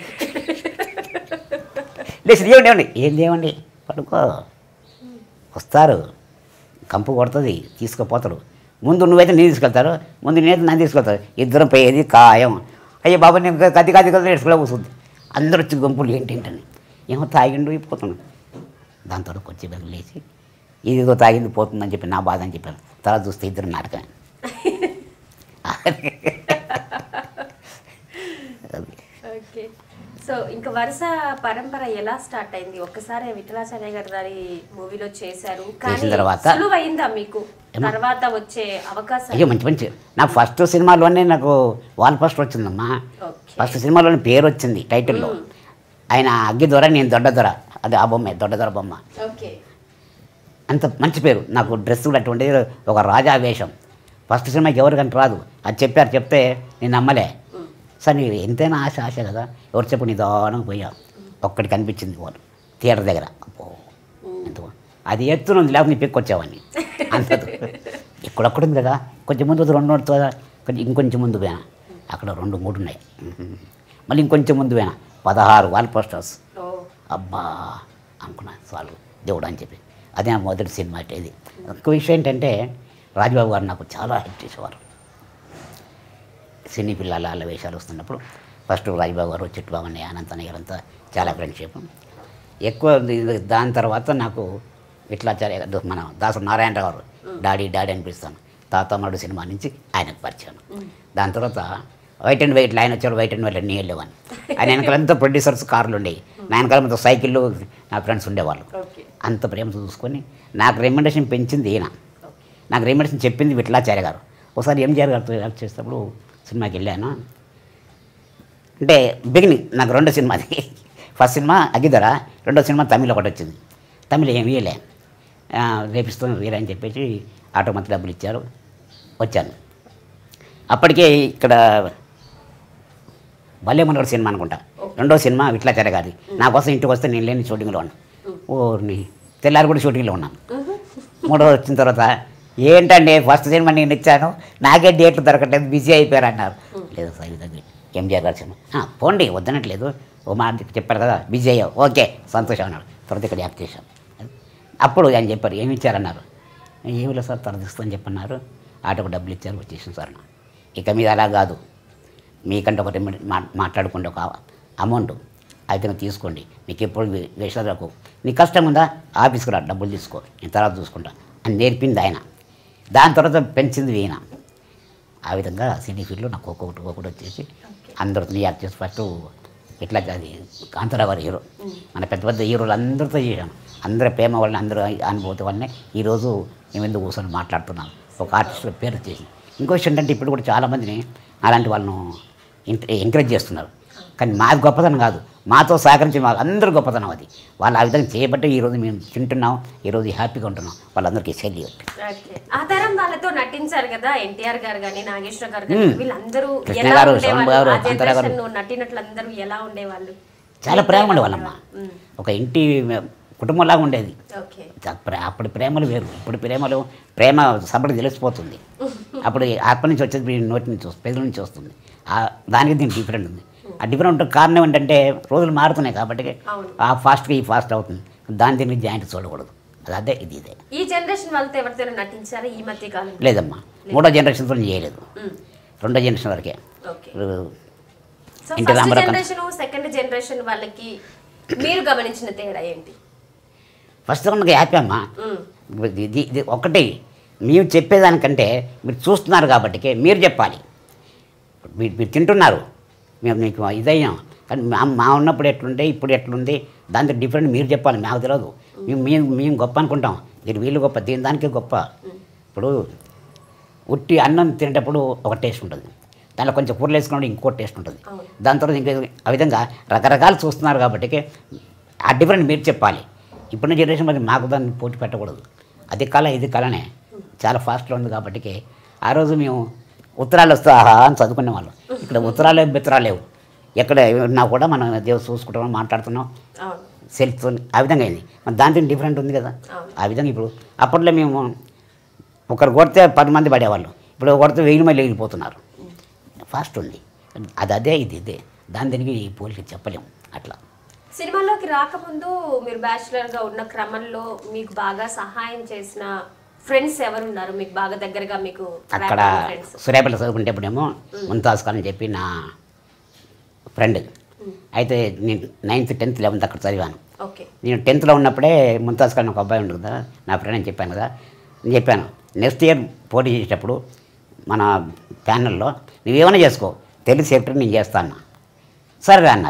లేదు ఏమండి ఏమండి ఏం దేవండి పడుకో వస్తారు కంపు కొడుతుంది తీసుకుపోతాడు ముందు నువ్వైతే నేను తీసుకెళ్తారు ముందు నేనైతే నన్ను తీసుకెళ్తారు ఇద్దరం పోయేది ఖాయం అయ్యో బాబా నేను కది కది కది నేర్చుకునే కూర్చుంది అందరూ వచ్చి గుంపులు ఏంటి ఏంటని ఏమో తాగిండు పోతున్నాను దాంతో వచ్చి బెంగ లేచి ఇదిగో తాగింది పోతుందని చెప్పి నా బాధ అని చెప్పాను తర్వాత చూస్తే ఇద్దరు నాటకం అది. ఓకే సో ఇంకా వరుస పరంపర ఎలా స్టార్ట్ అయింది ఒక్కసారి విఠలాచార్య గారి దారి మూవీలో చేశారు కానీ చేసిన తర్వాత? సులువైందా మీకు తర్వాత వచ్చే అవకాశం అయ్యో మంచి మంచి నా ఫస్ట్ సినిమాలోనే నాకు వాల్ పోస్టర్ వచ్చిందమ్మా ఓకే ఫస్ట్ సినిమాలోనే పేరు వచ్చింది టైటిల్లో ఆయన అగ్గి దొర నేను దొడ్డ దొర అది ఆ బొమ్మే దొడ్డ దొర బొమ్మ ఓకే అంత మంచి పేరు నాకు డ్రెస్ కూడా అటువంటిది ఒక రాజా వేషం ఫస్ట్ సినిమాకి ఎవరికంటే రాదు అది చెప్పారు చెప్తే నేను నమ్మలే సార్ నీకు ఎంతైనా ఆశ ఆశ కదా ఎవరు చెప్పు నిదానం పోయా ఒక్కటి కనిపించింది వాళ్ళు థియేటర్ దగ్గర అబ్బో ఎంత బా- అది ఎత్తునుంది లేకపోతే నీ పిక్కొచ్చేవాడిని అంత ఇక్కడొక్కడు ఉంది కదా కొంచెం ముందు వద్దు రెండు నడుతుంది కదా కొంచెం ఇంకొంచెం ముందు పోయినా అక్కడ రెండు మూడు ఉన్నాయి మ్మ్. మళ్ళీ ఇంకొంచెం ముందు పోయినా పదహారు వాల్ పోస్టర్స్ ఓ అబ్బా అనుకున్నా చాలు దేవుడు అని చెప్పి అదే నా మొదటి సినిమా అంటే ఇది ఇంకో విషయం ఏంటంటే రాజబాబు గారు నాకు చాలా హెల్ప్ చేసేవారు సినీ పిల్లల అల్ల వేషాలు వస్తున్నప్పుడు ఫస్ట్ రాజబాబు గారు చిట్టుబాబు అన్నయ్య అనంతనయ్య గారంతా చాలా ఫ్రెండ్షిప్ ఎక్కువ ఇది- దాని తర్వాత నాకు విట్లాచార్య గారు, మన దాసు నారాయణ గారు డాడీ డాడీ అనిపిస్తాను తాతమ్మడు సినిమా నుంచి ఆయనకు పరిచయం దాని తర్వాత వైట్ అండ్ వైట్ లైన్ వచ్చాడు వైట్ అండ్ వైట్ అన్నీ వెళ్ళేవాడిని ఆయన వెనకాలంతా ప్రొడ్యూసర్స్ కార్లు ఉండేవి నా వెనకాల మొత్తం సైకిళ్ళు నా ఫ్రెండ్స్ ఉండేవాళ్ళు ఓకే అంత ప్రేమ చూసుకొని నాకు రెమ్యునరేషన్ పెంచింది ఈయన నాకు రెమ్యునరేషన్ చెప్పింది విఠలాచార్య గారు ఒకసారి ఎంజిఆర్ గారితో యాక్ట్ చేసేటప్పుడు సినిమాకి వెళ్ళాను అంటే బిగినింగ్ నాకు రెండో సినిమాది ఫస్ట్ సినిమా అగిదర రెండో సినిమా తమిళ్ ఒకటి వచ్చింది తమిళ ఏమి ఇవ్వలే ఆ, రేపిస్తాను వీరా అని చెప్పేసి ఆటో మంత్ డబ్బులు ఇచ్చారు వచ్చాను అప్పటికే ఇక్కడ భలే మనోడు సినిమా అనుకుంటా రెండో సినిమా విట్లాచార్య గారి నా కోసం ఇంటికి వస్తే నేను లేని షూటింగ్లో ఉన్నాను ఓర్ని తెల్లారి కూడా షూటింగ్లో ఉన్నాను మూడో వచ్చిన తర్వాత ఏంటండి ఫస్ట్ సినిమా నేను ఇచ్చాను నాకే డేట్లు దొరకట్లేదు బిజీ అయిపోయారు అన్నారు లేదు సార్ ఇది ఎంజిఆర్ గారి సినిమా "ఆ, పోండి వద్దనట్లేదు ఓ మాట చెప్పారు కదా బిజీ అయ్యావు ఓకే సంతోషం అన్నాడు తర్వాత ఇక్కడ యాక్ట్ చేశాను అప్పుడు ఆయన చెప్పారు ఏమి ఇచ్చారన్నారు ఏమి లేదు సార్ తర్వాత ఇస్తాను చెప్పన్నారు ఆటోకు డబ్బులు ఇచ్చారు వచ్చేసాను సార్ అన్న. ఇక మీద అలా కాదు మీకంటే ఒక రెమ్యూనరే- మా మాట్లాడుకుంటే ఒక అమౌంట్ అయితే తీసుకోండి మీకు ఎప్పుడు వే- వేషాలకు నీ కష్టం ఉందా ఆఫీస్కి రా డబ్బులు తీసుకో నేను తర్వాత చూసుకుంటా అని నేర్పింది ఆయన దాని తర్వాత పెంచింది ఈయన ఆ విధంగా సినీ ఫీల్డ్లో నాకు ఒక్కొక్కటి ఒక్కొక్కటి వచ్చేసి అందరితో యాక్ట్ చేసి ఫస్ట్ ఇట్లా అది కాంతారావు గారు హీరో మన పెద్ద పెద్ద హీరోలు అందరితో చేశాను అందరి ప్రేమ వలన అందరూ అనుభూతి వల్లనే ఈరోజు మేము ఎందుకు కూర్చొని మాట్లాడుతున్నాం ఒక ఆర్టిస్ట్ పేరు వచ్చేసి ఇంకో విషయం ఏంటంటే ఇప్పుడు కూడా చాలామందిని అలాంటి వాళ్ళను ఎంకరేజ్ చేస్తున్నారు కానీ మాది గొప్పతనం కాదు మాతో సహకరించి మాకు అందరూ గొప్పతనం అది వాళ్ళు ఆ విధంగా చేయబట్టే ఈరోజు మేము తింటున్నాం ఈరోజు హ్యాపీగా ఉంటున్నాం వాళ్ళందరికీ సెల్యూట్ ఓకే. ఆ తరం వాళ్ళతో నటించారు కదా ఎన్టీఆర్ గారు కానీ నాగేశ్వర గారు కానీ మ్మ్. వీళ్ళందరూ కృష్ణ ఎలా గారు, ఉండేవాళ్ళు శోభన్ గారు, ఆ కాంతారా గారు. జనరేషన్ నటినట్లు అందరూ ఎలా ఉండేవాళ్ళు చాలా ప్రేమ ఉండేవాళ్ళమ్మ మ్మ్. ఒక ఇంటి కుటుంబంలాగా ఉండేది ఓకే ప్రే- అప్పుడు ప్రేమలు వేరు ఇప్పుడు ప్రేమలు ప్రేమ సపడి తెలిసిపోతుంది అప్పుడు ఆత్మ నుంచి వచ్చేది వీడి నోటి నుంచి వస్తుంది పెదల నుంచి వస్తుంది ఆ- దానికి దీనికి డిఫరెంట్ ఉంది ఆ డిఫరెంట్ కారణం ఏంటంటే రోజులు మారుతున్నాయి కాబట్టి అవును. ఆ ఫాస్ట్గా ఈ ఫాస్ట్ అవుతుంది దాని దీనికి జాయింట్ చూడకూడదు అది అదే ఇది ఇదే ఈ జనరేషన్ వాళ్ళతో ఎవరితో నటించారా ఈ మధ్య కాలం లేదమ్మా మూడో జనరేషన్తో నేను చేయలేదు మ్మ్. రెండో జనరేషన్ వరకే ఓకే ఇప్పుడు సో ఎన్టీ ఫస్ట్ రామారావు కన్నా- జనరేషన్ సెకండ్ జనరేషన్ వాళ్ళకి మీరు గమనించిన తేడా ఏంటి ఫస్ట్ మనకి హ్యాపీ అమ్మా మ్మ్. ఇది ఇది ఒకటి మేము చెప్పేదానికంటే మీరు చూస్తున్నారు కాబట్టి మీరు చెప్పాలి మీరు మీరు తింటున్నారు మేము మీకు ఇదయ్యాం కానీ మా మా ఉన్నప్పుడు ఎట్లుండే ఇప్పుడు ఎట్లుంది దాంతో డిఫరెంట్ మీరు చెప్పాలి మాకు తెలియదు మేము మేము మేము గొప్ప అనుకుంటాం దీని వీళ్ళు గొప్ప దీని దానికే గొప్ప ఇప్పుడు ఉట్టి అన్నం తినేటప్పుడు ఒక టేస్ట్ ఉంటుంది దాంట్లో కొంచెం కూరలు వేసుకున్నప్పుడు ఇంకో టేస్ట్ ఉంటుంది అవును. దాని తర్వాత ఇంకా ఆ విధంగా రకరకాలు చూస్తున్నారు కాబట్టి ఆ డిఫరెంట్ మీరు చెప్పాలి ఇప్పుడున్న జనరేషన్ మరి మాకు దాన్ని పోటీ పెట్టకూడదు అది కళ ఇది కళనే చాలా ఫాస్ట్లో ఉంది కాబట్టి ఆ రోజు మేము ఉత్తరాలు వస్తే ఆహా అని చదువుకునే వాళ్ళం ఇక్కడ ఉత్తరాలు బిత్తరాలు లేవు ఎక్కడ ఉన్నా కూడా మనం దేవుడు చూసుకుంటున్నాం మాట్లాడుతున్నాం అవును సెల్ఫ్ ఆ విధంగా అయింది మరి దాంతో డిఫరెంట్ ఉంది కదా అవును. ఆ విధంగా ఇప్పుడు అప్పట్లో మేము ఒకరు కొడితే పది మంది పడేవాళ్ళు ఇప్పుడు కొడితే వెయ్యి మంది వెళ్ళిపోతున్నారు ఫాస్ట్ ఉంది అది అదే ఇది ఇదే దాని దీనికి ఈ పోలికి చెప్పలేము అట్లా సినిమాలోకి రాకముందు మీరు బ్యాచులర్ గా ఉన్న క్రమంలో మీకు బాగా సహాయం చేసిన ఫ్రెండ్స్ ఎవరున్నారు మీకు బాగా దగ్గరగా మీకు అక్కడ ఫ్రెండ్స్ సూర్యాపేట చదువుకుంటేప్పుడేమో ముంతాజ్ ఖాన్ అని చెప్పి నా ఫ్రెండ్ అయితే నేను నైన్త్ టెన్త్ లెవెన్త్ అక్కడ చదివాను ఓకే నేను టెన్త్లో ఉన్నప్పుడే ముంతాజ్ ఖాన్ ఒక అబ్బాయి ఉంటుంది కదా నా ఫ్రెండ్ అని చెప్పాను కదా నేను చెప్పాను నెక్స్ట్ ఇయర్ పోటీ చేసేటప్పుడు మన ప్యానల్లో నువ్వేమైనా చేసుకో తెలుగు సెక్టర్ నేను చేస్తాను సరే అన్నారు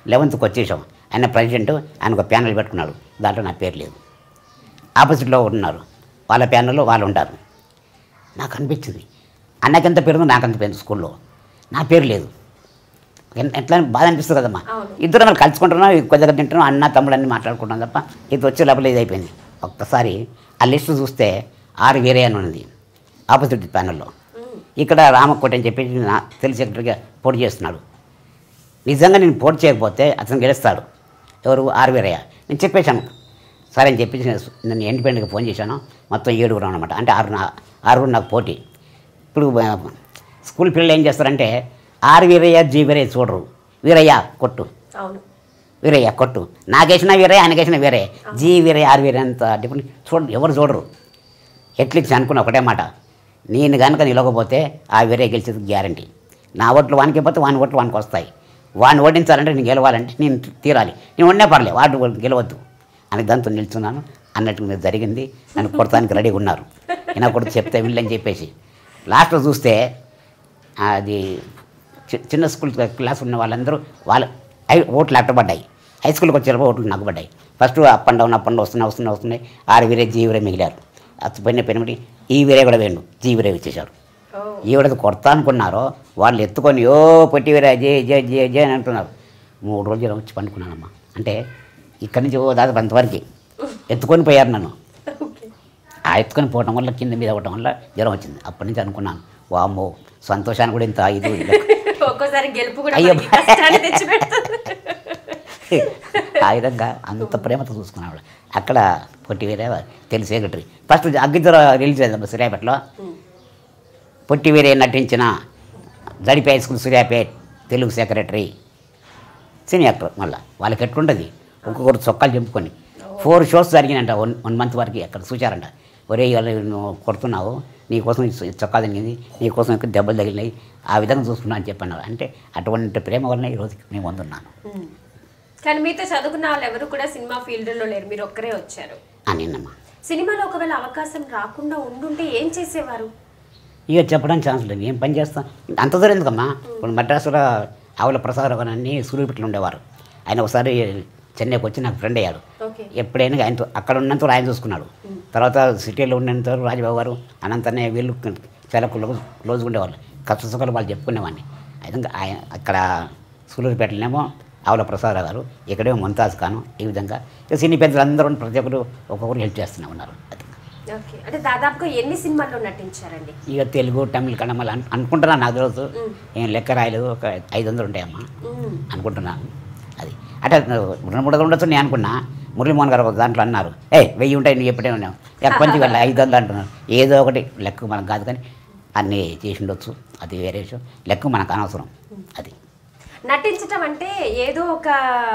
లెవెన్త్కి వచ్చేసాం ఆయన ప్రెసిడెంట్ ఆయన ఒక ప్యానల్ పెట్టుకున్నాడు దాంట్లో నా పేరు లేదు ఆపోజిట్లో ఉన్నారు వాళ్ళ ప్యానల్లో వాళ్ళు ఉంటారు నాకు అనిపించింది అన్నకెంత పేరు నాకంత పేరు స్కూల్లో నా పేరు లేదు ఎన్- ఎట్లా బాధ అనిపిస్తుంది కదమ్మా అవును. ఇద్దరు మనం కలుసుకుంటున్నాం కొద్దిగా తింటున్నాం అన్న తమ్ముడు అన్ని మాట్లాడుకుంటాం తప్ప ఇది వచ్చే లోపల ఇది అయిపోయింది ఒక్కసారి ఆ లిస్ట్ చూస్తే ఆరు వేరే అని ఉన్నది ఆపోజిట్ ప్యానల్లో ఇక్కడ రామకోట అని చెప్పి నా తెలిసి సెక్రటరీగా పోటీ చేస్తున్నాడు నిజంగా నేను పోటీ చేయకపోతే అతను గెలుస్తాడు ఎవరు ఆరు వేరయ్య నేను చెప్పేశాను సరే అని చెప్పి నేను ఇండిపెండెంట్గా ఫోన్ చేశాను మొత్తం ఏడుగురు అనమాట అంటే ఆరు నా ఆరుగురు నాకు పోటీ ఇప్పుడు ఆ, స్కూల్ పిల్లలు ఏం చేస్తారంటే ఆరు వీరయ్య జీ వీరయ్య చూడరు వీరయ్య కొట్టు అవును వీరయ్య కొట్టు నాకేసిన వీరయ్య ఆయనకేసిన వీరే జీ వీరయ్య ఆరు వీరయ్య అంత డిఫరెంట్ చూడరు ఎవరు చూడరు ఎట్లిచ్చి అనుకున్న ఒకటే మాట నేను కనుక నిలవకపోతే ఆ వీరయ్య గెలిచేది గ్యారంటీ నా ఓట్లు వానికి పోతే వాని ఓట్లు వానికి వస్తాయి వాడిని ఓడించాలంటే నేను గెలవాలంటే నేను తీరాలి నేను ఉండే పర్లే వాడు గెలవద్దు అని దాంతో నిల్చున్నాను అన్నట్టు మీద జరిగింది నన్ను కొడతానికి రెడీగా ఉన్నారు ఈయన కూడా చెప్తే వీళ్ళని చెప్పేసి లాస్ట్లో చూస్తే అది చి- చిన్న స్కూల్ క్లాస్ ఉన్న వాళ్ళందరూ వాళ్ళ ఐ- ఓట్లు అట్టబడ్డాయి హై స్కూల్కి వచ్చేటప్పుడు ఓట్లు నగ్గబడ్డాయి first up and down up and వస్తున్నాయి వస్తున్నాయి వస్తున్నాయి ఆరు వీరే జీ వీరే మిగిలారు అది పోయిన పెనిమిటి ఈ వీరే కూడా వేయండు జీ వీరే ఇచ్చేశారు ఓ ఈవిడది కొడతా అనుకున్నారో వాళ్ళు ఎత్తుకొని ఓ పొట్టి వీరే జే జే జే జే అని అంటున్నారు మూడు రోజులు వచ్చి పండుకున్నానమ్మా అంటే ఇక్కడి నుంచి ఓ దాదాపు అంతవరకు ఎత్తుకొని పోయారు నన్ను ఓకే ఆ ఎత్తుకొని పోవటం వల్ల కింద మీద అవ్వటం వల్ల జ్వరం వచ్చింది అప్పటి నుంచి అనుకున్నాను వామ్మో సంతోషాన్ని కూడా ఇంత ఇది ఒక్కోసారి గెలుపు కూడా అయ్యో. మనకి కష్టాన్ని తెచ్చిపెడుతుంది ఆ విధంగా అంత ప్రేమతో చూసుకున్నాడు అక్కడ పొట్టి వీరే తెలుగు సెక్రటరీ ఫస్ట్ అగ్గిద్దరు రిలీజ్ అయిందమ్మా సూర్యాపేటలో పొట్టి వీరే నటించిన జడిపే high school Suryapet Telugu secretary cine actor మళ్ళీ వాళ్ళకి ఎట్లుంటుంది ఒక్కొక్కరు చొక్కాలు చెంపుకొని ఫోర్ షోస్ జరిగినాయంట వన్ వన్ మంత్ వరకు అక్కడ చూశారంట ఒరే ఇవాళ నువ్వు కొడుతున్నావు నీకోసం ఈ చొక్కా తగిలింది నీకోసం ఇక్కడ దెబ్బలు తగిలినాయి ఆ విధంగా చూసుకున్నా అని చెప్పన్నారు అంటే అటువంటి ప్రేమ వలన ఈరోజు నేను వందున్నాను ఉమ్. కానీ మీతో చదువుకున్న వాళ్ళు ఎవరు కూడా సినిమా ఫీల్డ్లో లేరు మీరు ఒక్కరే వచ్చారు అని అమ్మా సినిమాలో ఒకవేళ అవకాశం రాకుండా ఉండుంటే ఏం చేసేవారు ఇక చెప్పడానికి ఛాన్స్ లేదు ఏం పని చేస్తాం అంత దూరం ఎందుకమ్మా ఇప్పుడు మద్రాసులో ఆవుల ప్రసాద్ అని అన్ని సూర్యుపెట్లు ఉండేవారు ఆయన ఒకసారి చెన్నైకి వచ్చి నాకు ఫ్రెండ్ అయ్యాడు ఓకే ఎప్పుడైనా ఆయనతో అక్కడ ఉన్నంత వరకు ఆయన చూసుకున్నాడు తర్వాత సిటీలో ఉన్నంత వరకు రాజబాబు గారు అనంతనే వీళ్ళు చాలా క్లోజ్ క్లోజ్గా ఉండేవాళ్ళు కష్ట సుఖాలు వాళ్ళు చెప్పుకునేవాడిని అయితే ఆయన అక్కడ సూలూరుపేటలోనేమో ఆవుల ప్రసాదరావు గారు ఇక్కడేమో ముంతాజ్ ఖాను ఈ విధంగా ఇక సినీ పెద్దలందరూ ప్రతి ఒక్కరు ఒక్కొక్కరు హెల్ప్ చేస్తూనే ఉన్నారు అది ఓకే అంటే దాదాపుగా ఎన్ని సినిమాల్లో నటించారండి ఇక తెలుగు తమిళ కన్నమల అను అనుకుంటున్నాను నాకు తెలుసు మ్. ఏం లెక్క రాయలేదు ఒక ఐదు వందలు ఉంటాయమ్మా ఉమ్. అనుకుంటున్నాను అది అంటే రెండు మూడు వందలు ఉండొచ్చు నేను అనుకున్నా మురళీమోహన్ గారు ఒక దాంట్లో అన్నారు ఏ వెయ్యి ఉంటాయి నువ్వు ఎప్పుడే ఉన్నావు ఇక కొంచెం వెళ్ళి ఐదు వందలు అంటున్నారు ఏదో ఒకటి లెక్క మనకు కాదు కానీ అన్నీ చేసి ఉండొచ్చు అది వేరే విషయం లెక్క మనకు అనవసరం అది నటించటం అంటే ఏదో ఒక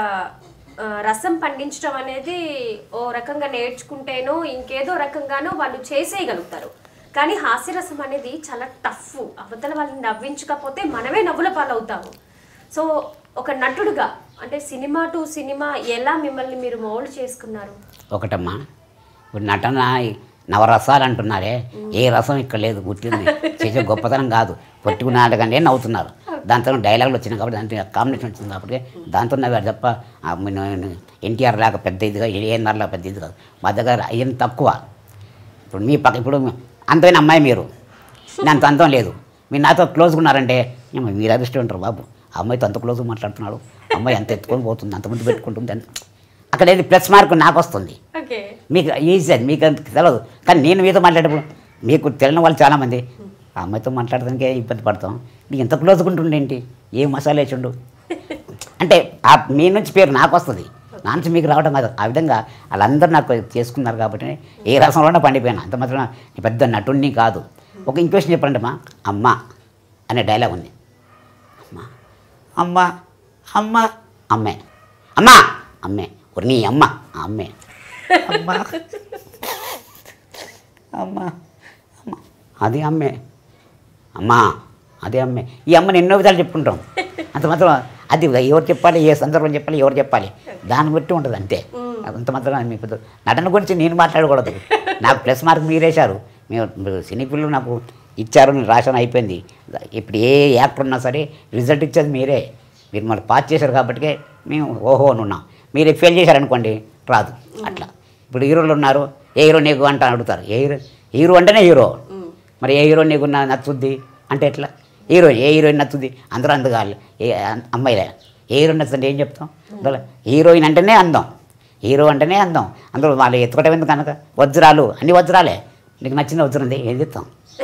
ఆ, రసం పండించడం అనేది ఓ రకంగా నేర్చుకుంటేనో ఇంకేదో రకంగానో వాళ్ళు చేసేయగలుగుతారు కానీ హాస్యరసం అనేది చాలా టఫ్ అవతల వాళ్ళని నవ్వించకపోతే మనమే నవ్వుల పాలవుతాము సో ఒక నటుడుగా అంటే సినిమా టు సినిమా ఎలా మిమ్మల్ని మీరు మౌల్డ్ చేసుకున్నారు ఒకటమ్మా ఇప్పుడు నటన ఈ నవరసాలు అంటున్నారే ఏ రసం ఇక్కడ లేదు గుర్తింది చేసే గొప్పతనం కాదు పొట్టుకు నాటకండి నవ్వుతున్నారు దాంతో డైలాగులు వచ్చినాయి కాబట్టి దాంతో కాంబినేషన్ వచ్చింది కాబట్టి దాంతో నవ్వారు తప్ప ఎన్టీఆర్ లాగా పెద్ద ఇదిగా ఏఎన్ఆర్ లాగా పెద్ద ఇది కాదు మా దగ్గర అయ్యింది తక్కువ ఇప్పుడు మీ పక్క ఇప్పుడు అంతమైన అమ్మాయి మీరు నేను అంత అందం లేదు మీరు నాతో క్లోజ్గా ఉన్నారంటే ఏమో మీరు అదృష్టం ఉంటారు బాబు ఆ అమ్మాయితో అంత క్లోజ్గా మాట్లాడుతున్నాడు అమ్మాయి అంత ఎత్తుకొని పోతుంది అంత ముందు పెట్టుకుంటుంది అంత అక్కడ ఏది ప్లస్ మార్క్ నాకు వస్తుంది ఓకే మీకు ఈజీ అది మీకు అంత తెలియదు కానీ నేను మీతో మాట్లాడేటప్పుడు మీకు తెలియని వాళ్ళు చాలామంది ఆ అమ్మాయితో మాట్లాడడానికి ఇబ్బంది పడతాం నీకు ఎంత క్లోజ్గా ఉంటుండేంటి ఏ మసాలా వేసిండు అంటే ఆ మీ నుంచి పేరు నాకు వస్తుంది నా నుంచి మీకు రావడం కాదు ఆ విధంగా వాళ్ళందరూ నాకు చేసుకున్నారు కాబట్టి ఏ రసంలోనే పండిపోయాను అంత మాత్రం నేను పెద్ద నటుణ్ణి కాదు ఒక ఇంక్వెషన్ చెప్పండి అమ్మా అమ్మ అనే డైలాగ్ ఉంది అమ్మ అమ్మ అమ్మ అమ్మే అమ్మ అమ్మే ఒక నీ అమ్మ ఆ అమ్మే అమ్మ అమ్మ అమ్మ అది అమ్మే అమ్మా అదే అమ్మే ఈ అమ్మని ఎన్నో విధాలు చెప్పుకుంటాం అంత మాత్రం అది ఎవరు చెప్పాలి ఏ సందర్భం చెప్పాలి ఎవరు చెప్పాలి దాన్ని బట్టి ఉంటుంది అంతే అంత మాత్రం మీ పెద్ద నటన గురించి నేను మాట్లాడకూడదు నాకు ప్లస్ మార్క్ మీరేశారు మీరు సినీ పిల్లలు నాకు ఇచ్చారు నేను రాశాను అయిపోయింది ఇప్పుడు ఏ యాక్టర్ ఉన్నా సరే రిజల్ట్ ఇచ్చేది మీరే మీరు మళ్ళీ పాస్ చేశారు కాబట్టి మేము ఓహో అని ఉన్నాం మీరు ఫెయిల్ చేశారనుకోండి రాదు అట్లా ఇప్పుడు హీరోలు ఉన్నారు ఏ హీరో నీకు అంట అడుగుతారు ఏ హీరో హీరో అంటేనే హీరో మ్మ్. మరి ఏ హీరో నీకు నా- నచ్చుద్ది అంటే ఎట్లా హీరోయిన్ ఏ హీరోయిన్ నచ్చుద్ది అందరూ అందగాలి ఏ అమ్మాయిలే ఏ హీరోయిన్ నచ్చుతుంది ఏం చెప్తాం అందువల్ల హీరోయిన్ అంటేనే అందం హీరో అంటేనే అందం అందరూ వాళ్ళు ఎత్తుకోవటం ఎందుకు కనుక వజ్రాలు అన్ని వజ్రాలే నీకు నచ్చిన వజ్రం ఉంది ఏం చెప్తాం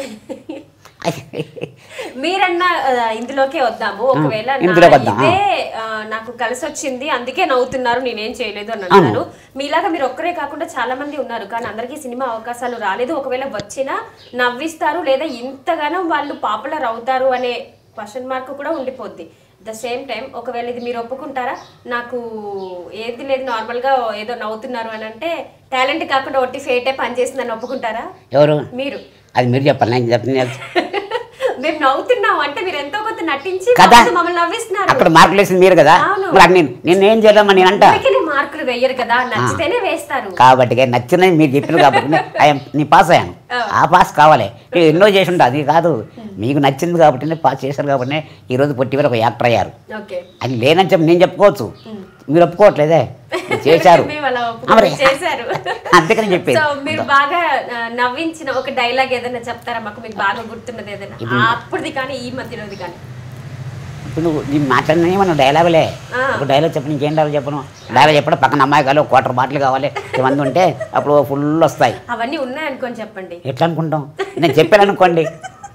మీరన్నా ఆ, ఇందులోకే వద్దాము ఒకవేళ నా ఇందులోకి వద్దాం, ఇదే ఆ, నాకు కలిసి వచ్చింది అందుకే నవ్వుతున్నారు నేనేం చేయలేదు అని అన్నారు మీలాగా మీరు ఒక్కరే కాకుండా చాలా మంది ఉన్నారు కానీ అందరికీ సినిమా అవకాశాలు రాలేదు ఒకవేళ వచ్చినా నవ్విస్తారు లేదా ఇంతగానో వాళ్ళు పాపులర్ అవుతారు అనే క్వశ్చన్ మార్క్ కూడా ఉండిపోద్ది ద సేమ్ టైం ఒకవేళ ఇది మీరు ఒప్పుకుంటారా నాకు ఏది లేదు నార్మల్గా ఏదో నవ్వుతున్నారు అని అంటే టాలెంట్ కాకుండా ఒట్టి ఫేటే పనిచేస్తుందని ఒప్పుకుంటారా ఎవరు మీరు అది మీరు చెప్పాలి నేను చెప్పింది మేము నవ్వుతున్నాం అంటే మీరు ఎంతో కొంత నటించి కదా. మమ్మల్ని మమ్మల్ని నవ్విస్తున్నారు అక్కడ మార్కులు వేసింది మీరు కదా అవును. మరి నేను నేను ఏం చేద్దామని నేను అంట ఊరికే మార్కులు వేయరు కదా నచ్చితేనే వేస్తారు కాబట్టి నచ్చినది మీరు చెప్పారు కాబట్టి నే- ఐఎమ్ నేను పాస్ అయ్యాను ఆ. ఆ పాస్ కావాలి నేను ఎన్నో చేసి ఉంటా అది కాదు మీకు నచ్చింది కాబట్టి పాస్ చేశారు కాబట్టి ఈరోజు పొట్టి ఒక యాక్టర్ అయ్యారు ఓకే అది లేనని చెప్పి నేను చెప్పుకోవచ్చు మీరు ఒప్పుకోవట్లేదే మీరు చేశారు మేము అలా ఆ, ఒప్పుకొని మరి చేశారు అందుకని చెప్పేది సో మీరు బాగా ఆ, నవ్వించిన ఒక డైలాగ్ ఏదైనా చెప్తారా మాకు మీకు బాగా గుర్తున్నది ఏదైనా ఆ, అప్పుడుది కానీ ఈ మధ్యలోది కానీ ఇప్పుడు నువ్వు నేను మాట్లాడినా మన డైలాగులే ఆ. ఒక డైలాగ్ చెప్పను ఇంకేం డైలాగ్ చెప్పను డైలాగ్ చెప్పడం పక్కన అమ్మాయి కావాలి ఒక క్వార్టర్ బాటిల్ కావాలి ఇవన్నీ ఉంటే అప్పుడు ఫుల్ వస్తాయి అవన్నీ ఉన్నాయనుకొని చెప్పండి ఎట్లా అనుకుంటాం నేను చెప్పాను అనుకోండి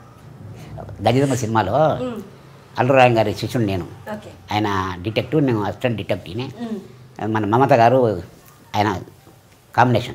గజదమ్మ సినిమాలో ఉమ్, అల్లురాయం గారి శిష్యుడు నేను ఓకే ఆయన డిటెక్టివ్ నేను అసిస్టెంట్ డిటెక్టివ్ని ఉమ్, మన మమత గారు ఆయన కాంబినేషన్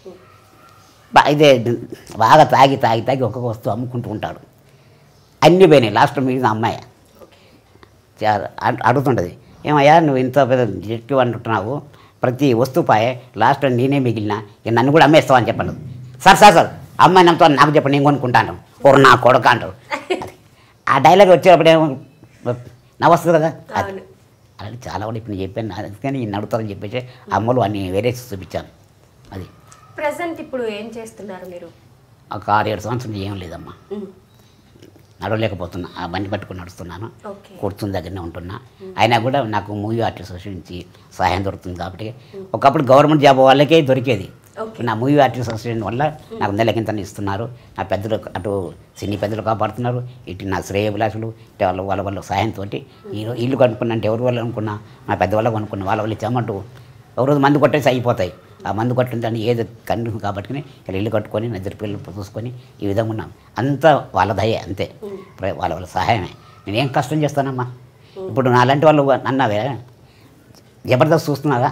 బా ఇదే బాగా తాగి తాగి తాగి ఒక్కొక్క వస్తువు అమ్ముకుంటూ ఉంటాడు అన్నీ పోయినాయి లాస్ట్ మిగిలిన అమ్మాయి ఓకే చా- అడు- అడుగుతుంటుంది ఏమయ్యా నువ్వు ఇంత పెద్ద డిటెక్టివ్ అంటున్నావు ప్రతి వస్తువు పాయే లాస్ట్ నేనే మిగిలిన ఇక నన్ను కూడా అమ్మేస్తావు అని చెప్పండి సార్ సార్ సార్ అమ్మాయి నమ్ముతా నాకు చెప్పండి నేను కొనుక్కుంటాను ఓరు నా కొడుకు అంటారు అది. ఆ డైలాగ్ వచ్చేటప్పుడు ఏమో నవ్వొస్తుంది కదా అది అవును అలాంటి చాలా కూడా ఇప్పుడు నేను చెప్పాను అందుకని ఈయన అడుగుతారని చెప్పేసి అమ్మలు అన్ని వేరే చూపించాను అది ప్రజెంట్ ఇప్పుడు ఏం చేస్తున్నారు మీరు ఒక ఆరు ఏడు సంవత్సరం ఏం లేదమ్మా ఉమ్, నడవలేకపోతున్నా ఆ బండి పట్టుకుని నడుస్తున్నాను ఓకే కూర్చుని దగ్గరనే ఉంటున్నా అయినా కూడా నాకు మూవీ ఆర్టిస్ట్ అసోసియేషన్ నుంచి సహాయం దొరుకుతుంది కాబట్టి ఒకప్పుడు గవర్నమెంట్ జాబ్ వాళ్ళకే దొరికేది ఓకే నా మూవీ ఆర్టిస్ట్ అసోసియేషన్ వల్ల నాకు నెలకింత ఇస్తున్నారు నా పెద్దలు అటు సినీ పెద్దలు కాపాడుతున్నారు ఇటు నా శ్రేయభిలాషులు ఇటు వాళ్ళ వాళ్ళ వాళ్ళ సహాయంతో ఈరోజు ఇల్లు కనుక్కున్నా అంటే ఎవరి వల్ల అనుకున్నా నా పెద్ద వాళ్ళ కొనుక్కున్నా వాళ్ళ వాళ్ళు ఇచ్చామంటూ ఒక రోజు మందు కొట్టేసి అయిపోతాయి ఆ మందు కొట్టిందని ఏది కండు కాబట్టి ఇలా ఇల్లు కట్టుకొని నా ఇద్దరు పిల్లలు చూసుకొని ఈ విధంగా ఉన్నాం అంతా వాళ్ళ దయ అంతే ప్ర- వాళ్ళ వాళ్ళ సహాయమే నేనేం కష్టం చేస్తానమ్మా ఇప్పుడు నాలాంటి వాళ్ళు అన్నావే జబర్దస్త్ చూస్తున్నారా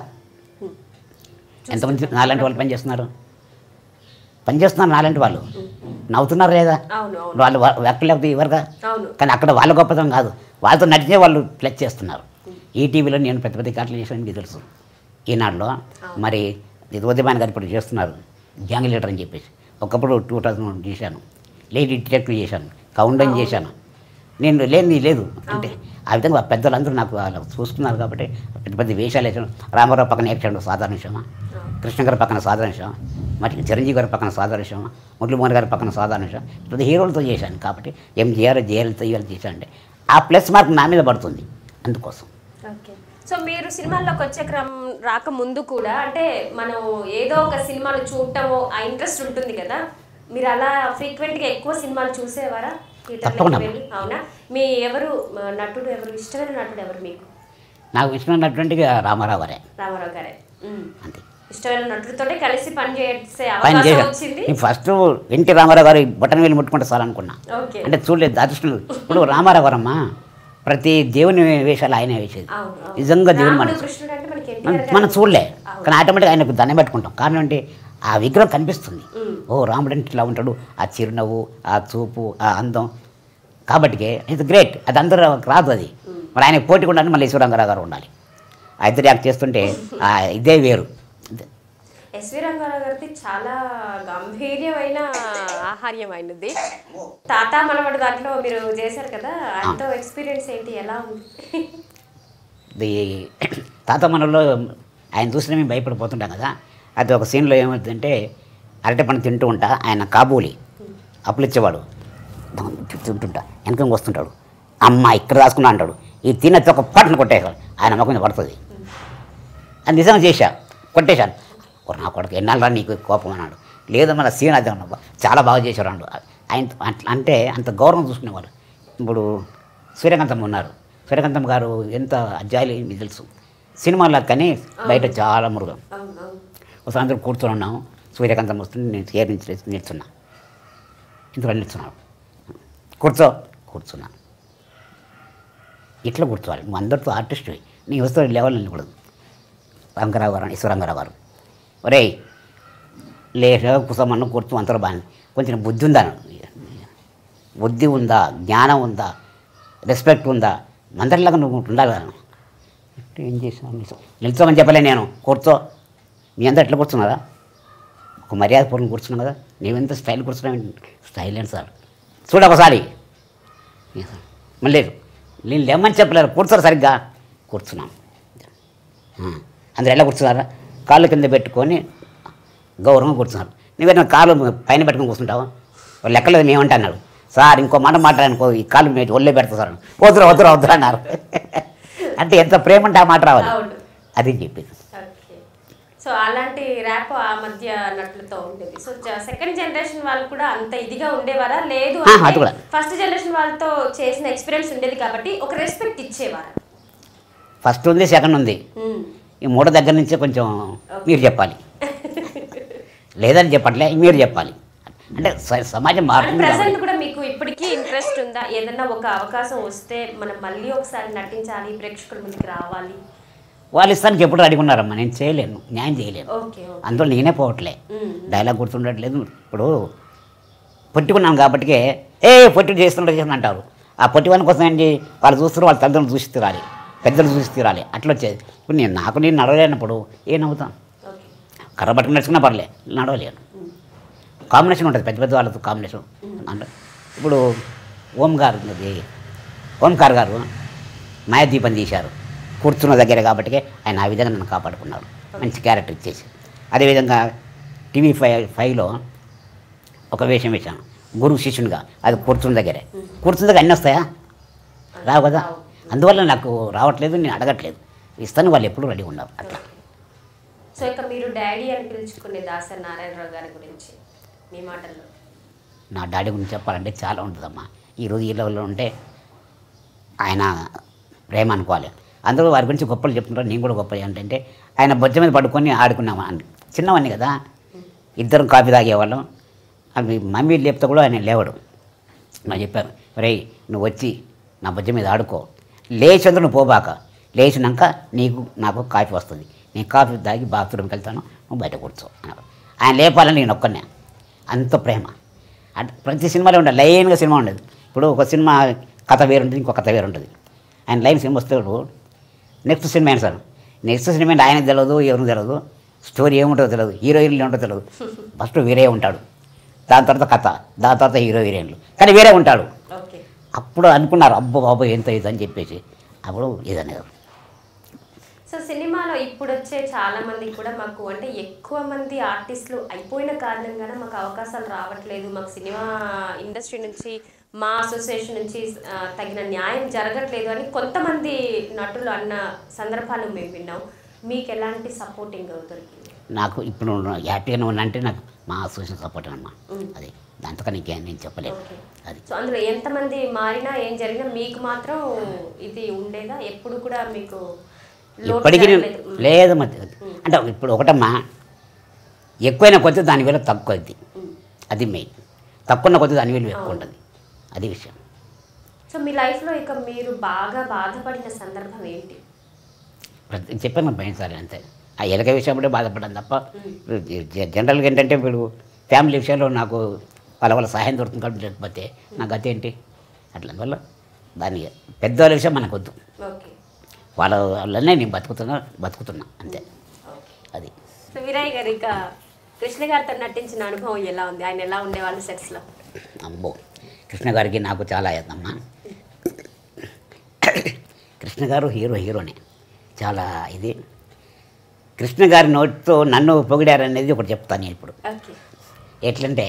ఎంతమంది నాలాంటి వాళ్ళు పని చేస్తున్నారు పని చేస్తున్నారు నాలాంటి వాళ్ళు నవ్వుతున్నారు లేదా అవును అవును వాళ్ళు వ్యక్తులు లేకపోతే ఇవ్వరుగా అవును కానీ అక్కడ వాళ్ళ గొప్పతనం కాదు వాళ్ళతో నడిచే వాళ్ళు ప్లస్ చేస్తున్నారు ఈ టీవీలో నేను పెద్ద పెద్ద కాట్లు చేసాను మీకు తెలుసు ఈనాడులో మరి ఇది ఉదయమాన్ గారు ఇప్పుడు చేస్తున్నారు గ్యాంగ్ లీడర్ అని చెప్పేసి ఒకప్పుడు టూ థౌజండ్ చేశాను లేడీ డిటెక్టివ్ చేశాను కౌండన్ చేశాను నేను లేని లేదు అంటే ఆ విధంగా పెద్దలందరూ నాకు వాళ్ళు చూస్తున్నారు కాబట్టి పెద్ద పెద్ద వేషాలు వేసాను రామారావు పక్కన వేసాడు సాధారణ విషయమా కృష్ణ గారి పక్కన సాధారణ విషయం మరి చిరంజీవి గారి పక్కన సాధారణ విషయం మురళీమోహన్ గారి పక్కన సాధారణ విషయం పెద్ద హీరోలతో చేశాను కాబట్టి ఎంజీఆర్ జేఎల్తో ఇవాళ చేశాను అంటే ఆ ప్లస్ మార్క్ నా మీద పడుతుంది అందుకోసం ఓకే సో మీరు సినిమాల్లోకి వచ్చే క్రమం రాక ముందు కూడా అంటే మనం ఏదో ఒక సినిమాలు చూడటము ఆ ఇంట్రెస్ట్ ఉంటుంది కదా మీరు అలా ఫ్రీక్వెంట్ గా ఎక్కువ సినిమాలు చూసేవారా థియేటర్లోకి తప్పకుండా. వెళ్ళి? అవునా మీ ఎవరు ఆ, నటుడు ఎవరు ఇష్టమైన నటుడు ఎవరు మీకు నాకు ఇష్టమైనటువంటి రామారావు గారే రామారావు గారే ఉమ్. అంతే ఇష్టమైన నటుడితోనే కలిసి పని చేసే పని అవకాశం చేశాను వచ్చింది నేను ఫస్ట్ ఎన్టీ రామారావు గారు బటన్ వేలు ముట్టుకుంటే సార్ అనుకున్నా ఓకే అంటే చూడలేదు అదృష్టం లేదు. ఇప్పుడు రామారావు గారమ్మ ప్రతి దేవుని వేషాలు ఆయనే వేసేది అవును, అవును. నిజంగా దేవుని రాముడు మనసు కృష్ణుడు అంటే మనకి మనం ఎన్టీఆర్ మనం గారు- చూడలే అవును. కానీ ఆటోమేటిక్ ఆయనకు దండం పెట్టుకుంటాం కారణం అంటే ఆ విగ్రహం కనిపిస్తుంది ఉమ్. ఓ రాముడు అంటే ఇట్లా ఉంటాడు ఆ చిరునవ్వు ఆ చూపు ఆ అందం కాబట్టి ఇట్స్ గ్రేట్ అది అందరూ రాదు అది మరి ఆయనకు పోటీ కూడా మళ్ళీ ఈశ్వరంగారావు గారు ఉండాలి ఆ ఇద్దరు యాక్ట్ చేస్తుంటే ఆ ఇదే వేరు ఎస్వి రంగారావు గారిది చాలా గంభీర్యమైన ఆహార్యం అయినది తాత మనవడు దాంట్లో మీరు చేశారు కదా ఆయనతో ఎక్స్పీరియన్స్ ఏంటి ఎలా ఉంది ఇది తాత మనలో ఆయన చూసినా మేము భయపడిపోతుంటాం కదా అది ఒక సీన్లో ఏమవుతుందంటే అరటి పండు తింటూ ఉంటా ఆయన కాబూలి అప్పులు ఇచ్చేవాడు తింటుంటా వెనక వస్తుంటాడు అమ్మ ఇక్కడ రాసుకున్నా అంటాడు ఈ తినచ్చి ఒక పట్టును కొట్టేశాను ఆయన ముఖం మీద పడుతుంది అది నిజంగా చేశా కొట్టేశాను ఓ నా కొడుకు ఎన్నాళ్ళ నీకు కోపం అన్నాడు లేదు మన సీన్ అదే అన్నా చాలా బాగా చేశారు అన్నాడు ఆయన అట్లా అంటే అంత గౌరవం చూసుకునేవారు ఇప్పుడు సూర్యకాంతం ఉన్నారు సూర్యకాంతం గారు ఎంత అధ్యాయులు మీకు తెలుసు సినిమాలో కానీ బయట చాలా మృగం అవును అవును ఒకసారి అందరూ కూర్చొని ఉన్నాము సూర్యకాంతం వస్తుంది నేను చైర్ నుంచి లేచి నిల్చున్నా ఇంతలో నిల్చున్నాడు కూర్చో కూర్చున్నా ఇట్లా కూర్చోవాలి నువ్వు అందరితో ఆర్టిస్ట్ నీ వస్తువు లెవెల్ నిలకూడదు రంగారావు గారు ఈశ్వరంగారావు గారు ఒరేయ్ లేక కూర్చోమన్న కూర్చో అంతలో బాగా కొంచెం బుద్ధి ఉందా బుద్ధి ఉందా జ్ఞానం ఉందా రెస్పెక్ట్ ఉందా మందరిలాగా నువ్వు ఉండాలి కదా అంటే ఏం చేసాను నిల్చోమని చెప్పలే నేను కూర్చో మీ అందరు ఎట్లా కూర్చున్నారా ఒక మర్యాద పూర్వం కూర్చున్నాం కదా నీవెంత స్టైల్ కూర్చున్నావు స్టైల్ ఏంటి సార్ చూడ ఒకసారి ఏ సార్? మళ్ళీ నేను లేమని చెప్పలేరు కూర్చోరు సరిగ్గా కూర్చున్నాం ఆ, అందరు ఎలా కూర్చున్నారా కాళ్ళు కింద పెట్టుకొని గౌరవంగా కూర్చున్నారు నువ్వేనా కాళ్ళు పైన పెట్టుకొని కూర్చుంటావా వాళ్ళు లెక్కలేదు మేమంటే అన్నాడు సార్ ఇంకో మాట మాట్లాడనుకో ఈ కాళ్ళు మీద ఒళ్ళే పెడతా సార్ వద్దురా వద్దురా వద్దురా అన్నారు అంటే ఎంత ప్రేమ ఉంటే ఆ మాట రావాలి అవును. అది చెప్పింది ఓకే సో అలాంటి ర్యాప్ ఆ మధ్య నటులతో ఉండేది సో సెకండ్ జనరేషన్ వాళ్ళు కూడా అంత ఇదిగా ఉండేవారా లేదు ఆ, అది కూడా. ఫస్ట్ జనరేషన్ వాళ్ళతో చేసిన ఎక్స్పీరియన్స్ ఉండేది కాబట్టి ఒక రెస్పెక్ట్ ఇచ్చేవారు ఫస్ట్ ఉంది సెకండ్ ఉంది ఉమ్. ఈ మూడో దగ్గర నుంచే కొంచెం మీరు చెప్పాలి లేదని చెప్పట్లే మీరు చెప్పాలి అంటే స- సమాజం అంటే మారుతుంది ప్రెసెంట్ కాబట్టి. కూడా మీకు ఇప్పటికీ ఇంట్రెస్ట్ ఉందా ఏదన్నా ఒక అవకాశం వస్తే మనం మళ్ళీ ఒకసారి నటించాలి ప్రేక్షకుల ముందుకు రావాలి వాళ్ళు ఇస్తానికి ఎప్పుడు రెడీ ఉన్నారమ్మా నేను చేయలేను న్యాయం చేయలేను ఓకే ఓకే అందులో నేనే పోవట్లే ఉమ్. డైలాగ్ గుర్తుండట్లేదు ఇప్పుడు పొట్టుకున్నాం కాబట్టి ఏ పొట్టి చేస్తుండే చేస్తున్నా అంటారు ఆ పొట్టి వాళ్ళ కోసం ఏంటి వాళ్ళు చూస్తారు వాళ్ళ తల్లిదండ్రులు చూసి తీరాలి పెద్దలు చూసి తీరాలి అట్లా వచ్చేది ఇప్పుడు నేను నాకు నేను నడవలేనప్పుడు ఏం నవ్వుతాను ఓకే కర్ర పట్టుకుని నడుచుకున్నా పర్లే నడవలేను కాంబినేషన్ ఉంటుంది పెద్ద పెద్ద వాళ్ళతో కాంబినేషన్ అంటే ఇప్పుడు ఓం గారు ఉన్నది ఓంకార్ గారు మాయాదీపం తీశారు కూర్చున్న దగ్గర కాబట్టి ఆయన ఆ విధంగా నన్ను కాపాడుకున్నారు మంచి క్యారెక్టర్ ఇచ్చేసి అదేవిధంగా టీవీ ఫైవ్ ఫైవ్లో ఒక వేషం వేశాను గురువు శిష్యునిగా అది కూర్చున్న దగ్గరే కూర్చున్న దగ్గర అన్నీ వస్తాయా రావు కదా అందువల్ల నాకు రావట్లేదు నేను అడగట్లేదు ఇస్తాను వాళ్ళు ఎప్పుడు రెడీ ఉన్నారు అట్లా సో ఇక మీరు డాడీ అని పిలుచుకునే దాసరి నారాయణరావు గారి గురించి మీ మాటల్లో నా డాడీ గురించి చెప్పాలంటే చాలా ఉంటుందమ్మా ఈరోజు ఈ లెవెల్లో ఉంటే ఆయన ప్రేమ అనుకోవాలి అందరూ వారి గురించి గొప్పలు చెప్తుంటారు నేను కూడా గొప్ప ఏంటంటే ఆయన బొజ్జ మీద పడుకొని ఆడుకున్నాము అని చిన్నవాడిని కదా ఇద్దరం కాఫీ తాగేవాళ్ళం అవి మమ్మీ లేపితే కూడా ఆయన లేవడు నాకు చెప్పారు రేయ్ నువ్వు వచ్చి నా బొజ్జ మీద ఆడుకో లేచి నువ్వు పోబాక లేచినాక నీకు నాకు కాఫీ వస్తుంది నేను కాఫీ తాగి బాత్రూమ్కి వెళ్తాను నువ్వు బయట కూర్చో అన్నారు ఆయన లేపాలని నేను ఒక్కనే అంత ప్రేమ అంటే ప్రతి సినిమాలో ఉండదు లైన్గా సినిమా ఉండదు ఇప్పుడు ఒక సినిమా కథ వేరుంటుంది ఇంకో కథ వేరుంటుంది ఆయన లైన్ సినిమా వస్తాడు నెక్స్ట్ సినిమా ఏంటి సార్ నెక్స్ట్ సినిమా ఏంటి ఆయనకు తెలియదు ఎవరికి తెలియదు స్టోరీ ఏముంటుందో తెలియదు హీరోయిన్లు ఏముంటుందో తెలియదు ఫస్ట్ వేరే ఉంటాడు దాని తర్వాత కథ దాని తర్వాత హీరో హీరోయిన్లు కానీ వేరే ఉంటాడు ఓకే అప్పుడు అనుకున్నారు అబ్బో బాబు ఎంత ఇది అని చెప్పేసి అప్పుడు ఇదనేది సో సినిమాలో ఇప్పుడు వచ్చే చాలా మంది కూడా మాకు అంటే ఎక్కువ మంది ఆర్టిస్టులు అయిపోయిన కారణంగానే మాకు అవకాశాలు రావట్లేదు మాకు సినిమా ఇండస్ట్రీ నుంచి మా అసోసియేషన్ నుంచి ఆ, తగిన న్యాయం జరగట్లేదు అని కొంతమంది నటులు అన్న సందర్భాలు మేము విన్నాం మీకు ఎలాంటి సపోర్టింగ్ దొరికింది నాకు ఇప్పుడు హ్యాపీగానే ఉన్నా అంటే నాకు మా అసోసియేషన్ సపోర్ట్ అమ్మా అది దాంతో నీకేం నేను చెప్పలేను ఓకే అది సో అందులో ఎంతమంది మారినా ఏం జరిగినా మీకు మాత్రం ఇది ఉండేదా ఎప్పుడు కూడా మీకు లోటు ఇప్పటికీ నేను- జరగలేదు? లేదు మరి అంటే ఇప్పుడు ఒకటమ్మా ఎక్కువైన కొద్దీ దాని విలువ తక్కువ అది ఉమ్. అది మెయిన్ తక్కువ కొద్దీ దాని విలువ ఎక్కువ ఉంటుంది అది విషయం సో మీ లైఫ్లో ఇక మీరు బాగా బాధపడిన సందర్భం ఏంటి ప్రతి చెప్పాను పోయినసారి అంతే ఆ ఎలక విషయంలో బాధపడ్డాను తప్ప జ- జనరల్గా ఏంటంటే ఇప్పుడు ఫ్యామిలీ విషయంలో నాకు వాళ్ళ వాళ్ళ సహాయం దొరుకుతుంది కాబట్టి లేకపోతే నా గతి ఏంటి అట్లా అందువల్ల దాని పెద్దవాళ్ళ విషయం మనకు వద్దు ఓకే వాళ్ళ వల్లనే నేను బతుకుతున్నా బతుకుతున్నా అంతే ఓకే అది సో వీరయ్య గారు ఇక కృష్ణ గారితో నటించిన అనుభవం ఎలా ఉంది ఆయన ఎలా ఉండేవాళ్ళు సెట్స్లో అమ్మో కృష్ణ గారికి నాకు చాలా అమ్మా కృష్ణ గారు హీరో హీరోనే చాలా ఇది కృష్ణ గారి నోటితో నన్ను పొగిడారనేది ఒకటి చెప్తాను నేను ఇప్పుడు ఓకే ఎట్లంటే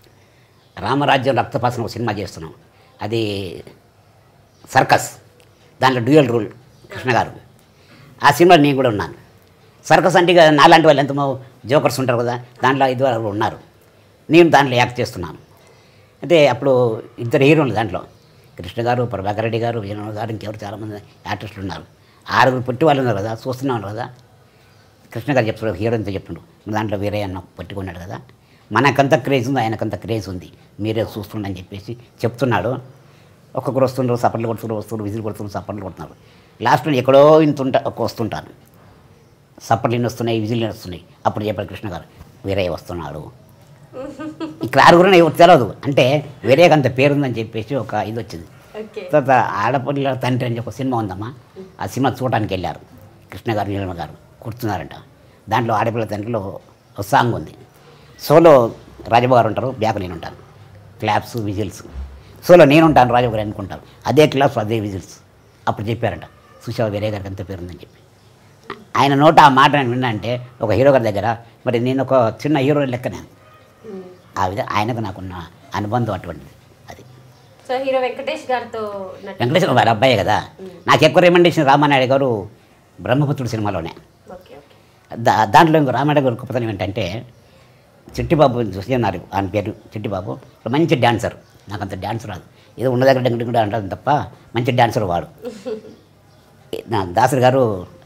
రామరాజ్యం రక్తపాసన ఒక సినిమా చేస్తున్నాం అది సర్కస్ దాంట్లో డ్యూయల్ రూల్ కృష్ణ గారు ఆ సినిమాలో నేను కూడా ఉన్నాను సర్కస్ అంటే ఇక నాలాంటి వాళ్ళు ఎంతమో జోకర్స్ ఉంటారు కదా దాంట్లో ఐదు వాళ్ళు ఉన్నారు నేను దాంట్లో యాక్ట్ చేస్తున్నాను అయితే అప్పుడు ఇద్దరు హీరోలు దాంట్లో కృష్ణ గారు ప్రభాకర్ రెడ్డి గారు విజయనగర్ గారు ఇంకెవరు చాలామంది ఆర్టిస్టులు ఉన్నారు ఆరుగురు పుట్టి వాళ్ళు ఉన్నారు కదా చూస్తున్నాను కదా కృష్ణ గారు చెప్తున్నాడు హీరోయిన్తో చెప్తున్నాడు దాంట్లో వేరే అన్న పట్టుకున్నాడు కదా మనకంత క్రేజ్ ఉంది ఆయనకంత క్రేజ్ ఉంది మీరే చూస్తుండని అని చెప్పేసి చెప్తున్నాడు ఒక్కొక్కరు వస్తుండ్రు సపర్లు కొడుతున్నారు వస్తున్నారు విజిల్ కొడుతున్నారు సపర్లు కొడుతున్నారు లాస్ట్లో ఎక్కడో ఇంత ఉంటా ఒక వస్తుంటాను సపర్లు ఇన్ని వస్తున్నాయి విజిల్ ఇన్ని వస్తున్నాయి అప్పుడు చెప్పాడు కృష్ణ గారు వేరే వస్తున్నాడు ఇక్కడ ఆరుగురు ఎవరు తెలియదు అంటే వేరే అంత పేరుందని చెప్పేసి ఒక ఇది వచ్చింది ఓకే తర్వాత ఆడపిల్ల తండ్రి అని చెప్పి ఒక సినిమా ఉందమ్మా ఆ సినిమా చూడడానికి వెళ్ళారు కృష్ణ గారు నీలమ గారు కూర్చున్నారంట దాంట్లో ఆడపిల్ల తండ్రిలో ఒక సాంగ్ ఉంది సోలో రాజబాబు గారు ఉంటారు బ్యాక్ నేను ఉంటాను క్లాప్స్ విజిల్స్ సోలో నేను ఉంటాను రాజబాబు గారు అనుకుంటారు అదే క్లాప్స్ అదే విజిల్స్ అప్పుడు చెప్పారంట సుషా వేరే గారికి ఎంత పేరుందని చెప్పి ఆయన నోట ఆ మాట నేను విన్నా అంటే ఒక హీరో గారి దగ్గర మరి నేను ఒక చిన్న హీరో లెక్క నేను ఆ విధంగా ఆయనకు నాకున్న అనుబంధం అటువంటిది అది సో హీరో వెంకటేష్ గారితో నటి- వెంకటేశ్వర వారి అబ్బాయే కదా నాకు ఎక్కువ రికమెండేషన్ రామానాయుడు గారు బ్రహ్మపుత్రుడు సినిమాలోనే ఓకే ఓకే దా దాంట్లో ఇంకో రామానాయుడు గారు గొప్పతనం ఏంటంటే చిట్టిబాబు చూసి అన్నారు ఆయన పేరు చిట్టిబాబు మంచి డ్యాన్సర్ నాకు అంత డ్యాన్స్ రాదు ఏదో ఉన్న దగ్గర డంగు కూడా అంటారు తప్ప మంచి డ్యాన్సర్ వాడు నా దాసరి గారు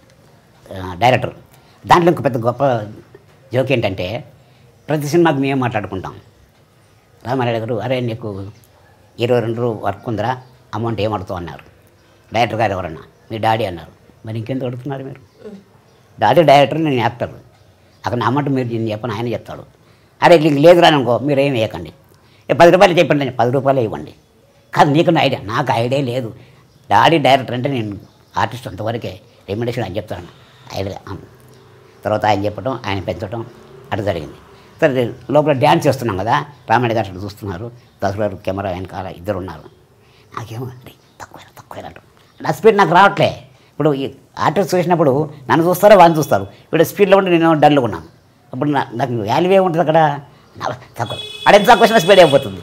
ఆ, డైరెక్టర్ దాంట్లో ఇంకో పెద్ద గొప్ప జోక్ ఏంటంటే ప్రతి సినిమాకి మేము మాట్లాడుకుంటాం రామారాయుడు గారు అరే నీకు ఇరవై రెండు వర్క్ ఉందిరా అమౌంట్ ఏం అడుగుతావు అన్నారు డైరెక్టర్ గారు ఎవరన్నా మీ డాడీ అన్నారు మరి ఇంకెందుకు అడుగుతున్నారు మీరు డాడీ డైరెక్టర్ నేను యాక్టర్ అక్కడ నా అమౌంట్ మీరు నేను చెప్పను ఆయన చెప్తాడు అరే నీకు లేదు అనుకో మీరు ఏం వేయకండి ఏ పది రూపాయలు చెప్పండి నేను పది రూపాయలు ఇవ్వండి కాదు నీకు ఐడియా నాకు ఐడియా లేదు డాడీ డైరెక్టర్ అంటే నేను ఆర్టిస్ట్ అంతవరకే రెమ్యునేషన్ అని చెప్తాను ఐడియా ఆ. తర్వాత ఆయన చెప్పడం ఆయన పెంచడం అటు జరిగింది సరే లోపల డ్యాన్స్ చేస్తున్నాం కదా రామాయణ గారు అటు చూస్తున్నారు దసరా గారు కెమెరా వెనకాల ఇద్దరు ఉన్నారు నాకేమో "అరే, తక్కువ తక్కువ అంటారు నా స్పీడ్ నాకు రావట్లే ఇప్పుడు ఈ ఆర్టిస్ట్ చూసినప్పుడు నన్ను చూస్తారో వాళ్ళని చూస్తారు ఇప్పుడు స్పీడ్లో ఉంటే నేను డల్గా ఉన్నాను అప్పుడు నా- నాకు వాల్యూ ఉంటుంది అక్కడ నా- తక్కువ అక్కడ ఎంత తక్కువ వచ్చినా స్పీడ్ అయిపోతుంది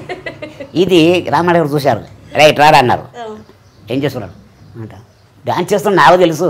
ఇది రామాయణ గారు చూశారు రైట్ రారా అన్నారు ఏం చేస్తున్నాడు అంట డాన్స్ చేస్తున్నా నాకు తెలుసు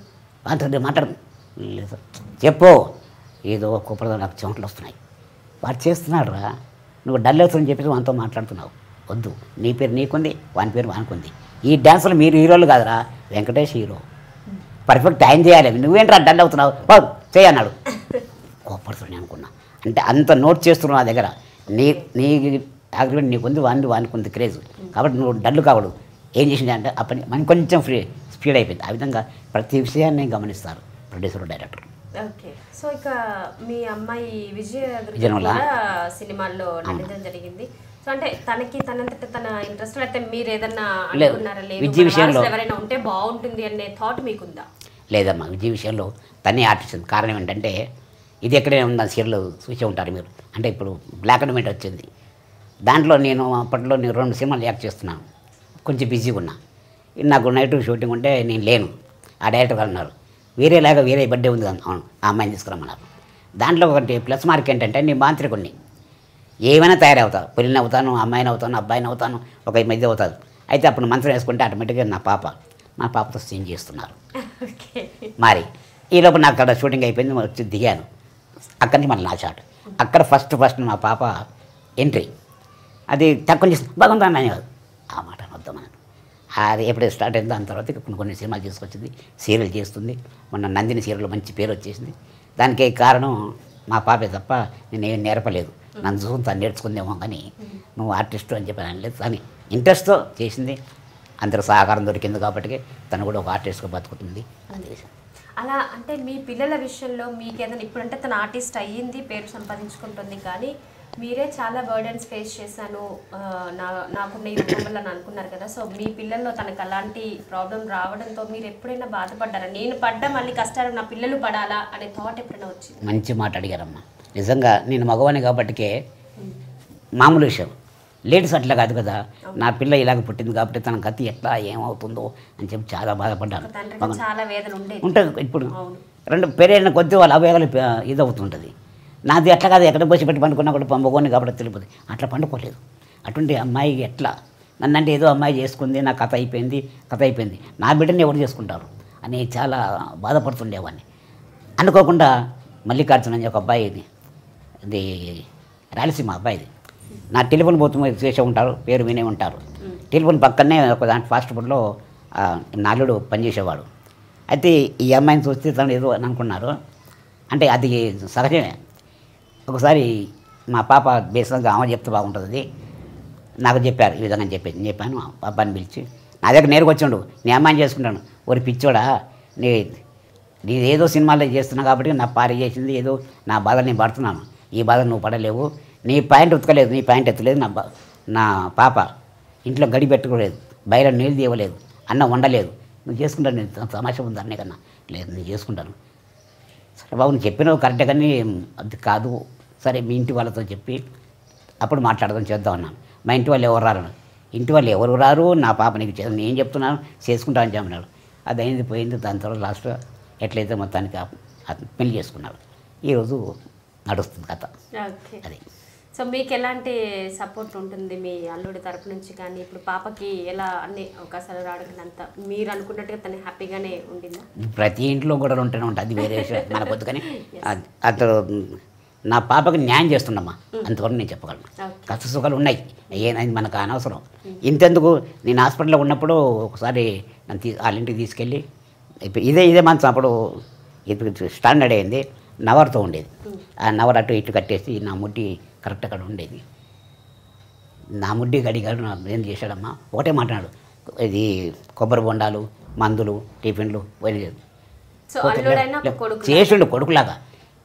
అంత మాట్లాడు లేదు చెప్పు ఏదో కుప్పడదో నాకు చెమటలు వస్తున్నాయి వాడు చేస్తున్నాడు రా నువ్వు డల్ అవుతుందని చెప్పేసి వానితో మాట్లాడుతున్నావు వద్దు నీ పేరు నీకుంది వాని పేరు వానుకుంది ఈ డ్యాన్స్లో మీరు హీరోలు కాదురా వెంకటేష్ హీరో పర్ఫెక్ట్ ఆయన చేయాలి నువ్వేంట్రా డల్ అవుతున్నావు "ఓ, చేయి అన్నాడు కోపడుతుంది అనుకున్నా అంటే అంత నోట్ చేస్తున్నావు నా దగ్గర నీ నీ అగ్రిమెంట్ నీకుంది వాడిని వానికి క్రేజ్ కాబట్టి నువ్వు డల్లు కావడు ఏం చేసింది అంటే ఆ పని మనకి కొంచెం ఫ్రీ స్పీడ్ అయిపోయింది ఆ విధంగా ప్రతి విషయాన్ని గమనిస్తారు ప్రొడ్యూసర్ డైరెక్టర్ ఓకే సో ఇక మీ అమ్మాయి విజయ దుర్గ విజయనుల? కూడా సినిమాల్లో నటించడం జరిగింది సో అంటే తనకి తనంతట తన ఇంట్రెస్ట్ అయితే మీరు ఏదన్నా లేదు. అనుకున్నారా లేదు విద్య మన విషయంలో- వారసులు ఎవరైనా ఉంటే బాగుంటుంది అనే థాట్ మీకుందా లేదమ్మా విజయ్ విషయంలో తనే ఆర్టిస్ట్ కారణం ఏంటంటే ఇది ఎక్కడే ఉందా సీరియల్ చూసే ఉంటారు మీరు అంటే ఇప్పుడు బ్లాక్ అండ్ వైట్ వచ్చింది దాంట్లో నేను అప్పట్లో నేను రెండు సినిమాలు యాక్ట్ చేస్తున్నాను కొంచెం బిజీగా ఉన్నా నాకు నైట్ షూటింగ్ ఉంటే నేను లేను ఆ డైరెక్టర్ గారు అన్నారు వేరేలాగా వేరే బర్త్డే ఉంది కదా అవును ఆ అమ్మాయిని తీసుకురమ్మన్నారు దాంట్లో ఒకటి ప్లస్ మార్క్ ఏంటంటే నేను మాంత్రికుడిని ఏమైనా తయారవుతాను పులిని అవుతాను అమ్మాయిని అవుతాను అబ్బాయిని అవుతాను ఒక మధ్య అవుతాను అయితే అప్పుడు మంత్రం వేసుకుంటే ఆటోమేటిక్గా నా పాప మా పాపతో సీన్ చేస్తున్నారు ఓకే మరి ఈలోపు నాకు అక్కడ షూటింగ్ అయిపోయింది వచ్చి దిగాను అక్కడి నుంచి మళ్ళీ నా షాట్ అక్కడ ఫస్ట్ ఫస్ట్ మా పాప ఎంట్రీ అది తక్కువ చేసి బాగుందా అని కాదు ఆ మాట వద్దాం మనం అది ఎప్పుడైతే స్టార్ట్ అయిందో దాని తర్వాత ఇక కొన్ని కొన్ని సినిమాలు తీసుకొచ్చింది సీరియల్ చేస్తుంది మొన్న నందిని సీరియల్ మంచి పేరు వచ్చేసింది దానికి కారణం మా పాపే తప్ప నేను ఏం నేర్పలేదు నన్ను చూసి తను నేర్చుకుందేమో కానీ నువ్వు ఆర్టిస్ట్ అని చెప్పి అనలేదు కానీ ఇంట్రెస్ట్తో చేసింది అందరూ సహకారం దొరికింది కాబట్టి తను కూడా ఒక ఆర్టిస్ట్గా బతుకుతుంది అది అలా అంటే మీ పిల్లల విషయంలో మీకు ఏదైనా ఇప్పుడంటే తన ఆర్టిస్ట్ అయ్యింది పేరు సంపాదించుకుంటుంది కానీ మీరే చాలా బర్డెన్స్ ఫేస్ చేశాను ఆ, నా నాకున్న ఈ రూపం వల్ల అని అనుకున్నారు కదా సో మీ పిల్లల్లో తనకు అలాంటి ప్రాబ్లం రావడంతో మీరు ఎప్పుడైనా బాధపడ్డారా నేను పడ్డా మళ్ళీ కష్టాలు నా పిల్లలు పడాలా అనే థాట్ ఎప్పుడైనా వచ్చింది మంచి మాట అడిగారమ్మా నిజంగా నేను మగవాణి కాబట్టికే మామూలు విషయం లేడీస్ అట్లా కాదు కదా నా పిల్ల ఇలాగ పుట్టింది కాబట్టి తన గతి ఎట్లా ఏమవుతుందో అని చెప్పి చాలా బాధపడ్డాను ఒక తండ్రికి చాలా వేదన ఉండేది ఉంటుంది ఇప్పుడు అవును రెండు పెరైన కొద్ది వాళ్ళ అవయవాలు పె- ఇదవుతుంటుంది నాది ఎట్లా కాదు ఎక్కడ పోసి పెట్టి పండుకున్నా కూడా పంపకోని కాబట్టి తెలియదు అట్లా పండుకోలేదు అటువంటి అమ్మాయికి ఎట్లా నన్ను అంటే ఏదో అమ్మాయి చేసుకుంది నా కథ అయిపోయింది కథ అయిపోయింది నా బిడ్డని ఎవరు చేసుకుంటారు అని చాలా బాధపడుతుండేవాడిని అనుకోకుండా మల్లికార్జున అని ఒక అబ్బాయి ఇది ఇది రాయలసీమ అబ్బాయిది నా టెలిఫోన్ బూత్ మీద చేసే ఉంటారు పేరు వినే ఉంటారు టెలిఫోన్ పక్కనే ఒక దాంట్లో ఫాస్ట్ ఫుడ్లో నాలుడు పనిచేసేవాడు అయితే ఈ అమ్మాయిని చూస్తే తను ఏదో అని అనుకున్నారు అంటే అది సహజమే ఒకసారి మా పాప బేసిక్గా ఆమె చెప్తే బాగుంటుంది అది నాకు చెప్పారు ఈ విధంగా చెప్పేది నేను చెప్పాను ఆ పాపాని పిలిచి నా దగ్గర నేరుగా వచ్చిండు నీ అమ్మాయిని చేసుకుంటాను ఒరి పిచ్చోడా నీ నీ ఏదో సినిమాలో చేస్తున్నా కాబట్టి నా పారి చేసింది ఏదో నా బాధ నేను పడుతున్నాను ఈ బాధ నువ్వు పడలేవు నీ పాయింట్ ఉతకలేదు నీ పాయింట్ ఎత్తలేదు నా బా- నా పాప ఇంట్లో గడి పెట్టుకోలేదు బయట నీళ్ళు తీయలేదు అన్నం వండలేదు నువ్వు చేసుకుంటాను నేను త- తమాషా ఉంది అన్నే కన్నా లేదు నేను చేసుకుంటాను సరే బాబు నువ్వు చెప్పినావు కరెక్టే కానీ అది కాదు సరే మీ ఇంటి వాళ్ళతో చెప్పి అప్పుడు మాట్లాడదాం చేద్దాం అన్నాను మా ఇంటి వాళ్ళు ఎవరు రారు అన్నాడు. ఇంటి వాళ్ళు ఎవరు రారు నా పాప నీకు చే- నేను చెప్తున్నాను చేసుకుంటా అని చెప్పినాడు అది అయింది పోయింది దాని తర్వాత లాస్ట్ ఎట్లయితే మొత్తానికి ఆ- అతను పెళ్లి చేసుకున్నాడు ఈరోజు నడుస్తుంది కథ ఓకే అది సో మీకు ఎలాంటి సపోర్ట్ ఉంటుంది మీ అల్లుడి తరపు నుంచి కానీ ఇప్పుడు పాపకి ఎలా అన్ని అవకాశాలు రావడానికి అంత మీరు అనుకున్నట్టుగా తను హ్యాపీగానే ఉండిందా ప్రతి ఇంట్లో కూడా ఉంటూనే ఉంటుంది అది వేరే విషయం మనకు వద్దు కానీ అ- అతను నా పాపకి న్యాయం చేస్తుండమ్మా అంతవరకు నేను చెప్పగలను ఓకే కష్ట సుఖాలు ఉన్నాయి ఏనైంది మనకు అనవసరం ఇంతెందుకు నేను హాస్పిటల్లో ఉన్నప్పుడు ఒకసారి నన్ను తీ వాళ్ళ ఇంటికి తీసుకెళ్ళి ఇప్పుడు ఇదే ఇదే మంచం అప్పుడు ఇప్పుడు స్టాండర్డ్ అయింది నవర్తో ఉండేది ఆ నవర్ అటు ఇటు కట్టేసి నా ముడ్డి కరెక్ట్ అక్కడ ఉండేది నా ముడ్డి గడిగాడు నా ఏం చేశాడమ్మా ఒకటే మాట్లాడు ఇది కొబ్బరి బొండాలు మందులు టిఫిన్లు పోయి సో అల్లుడైనా ఒక కొడుకు చేసిండు కొడుకులాగా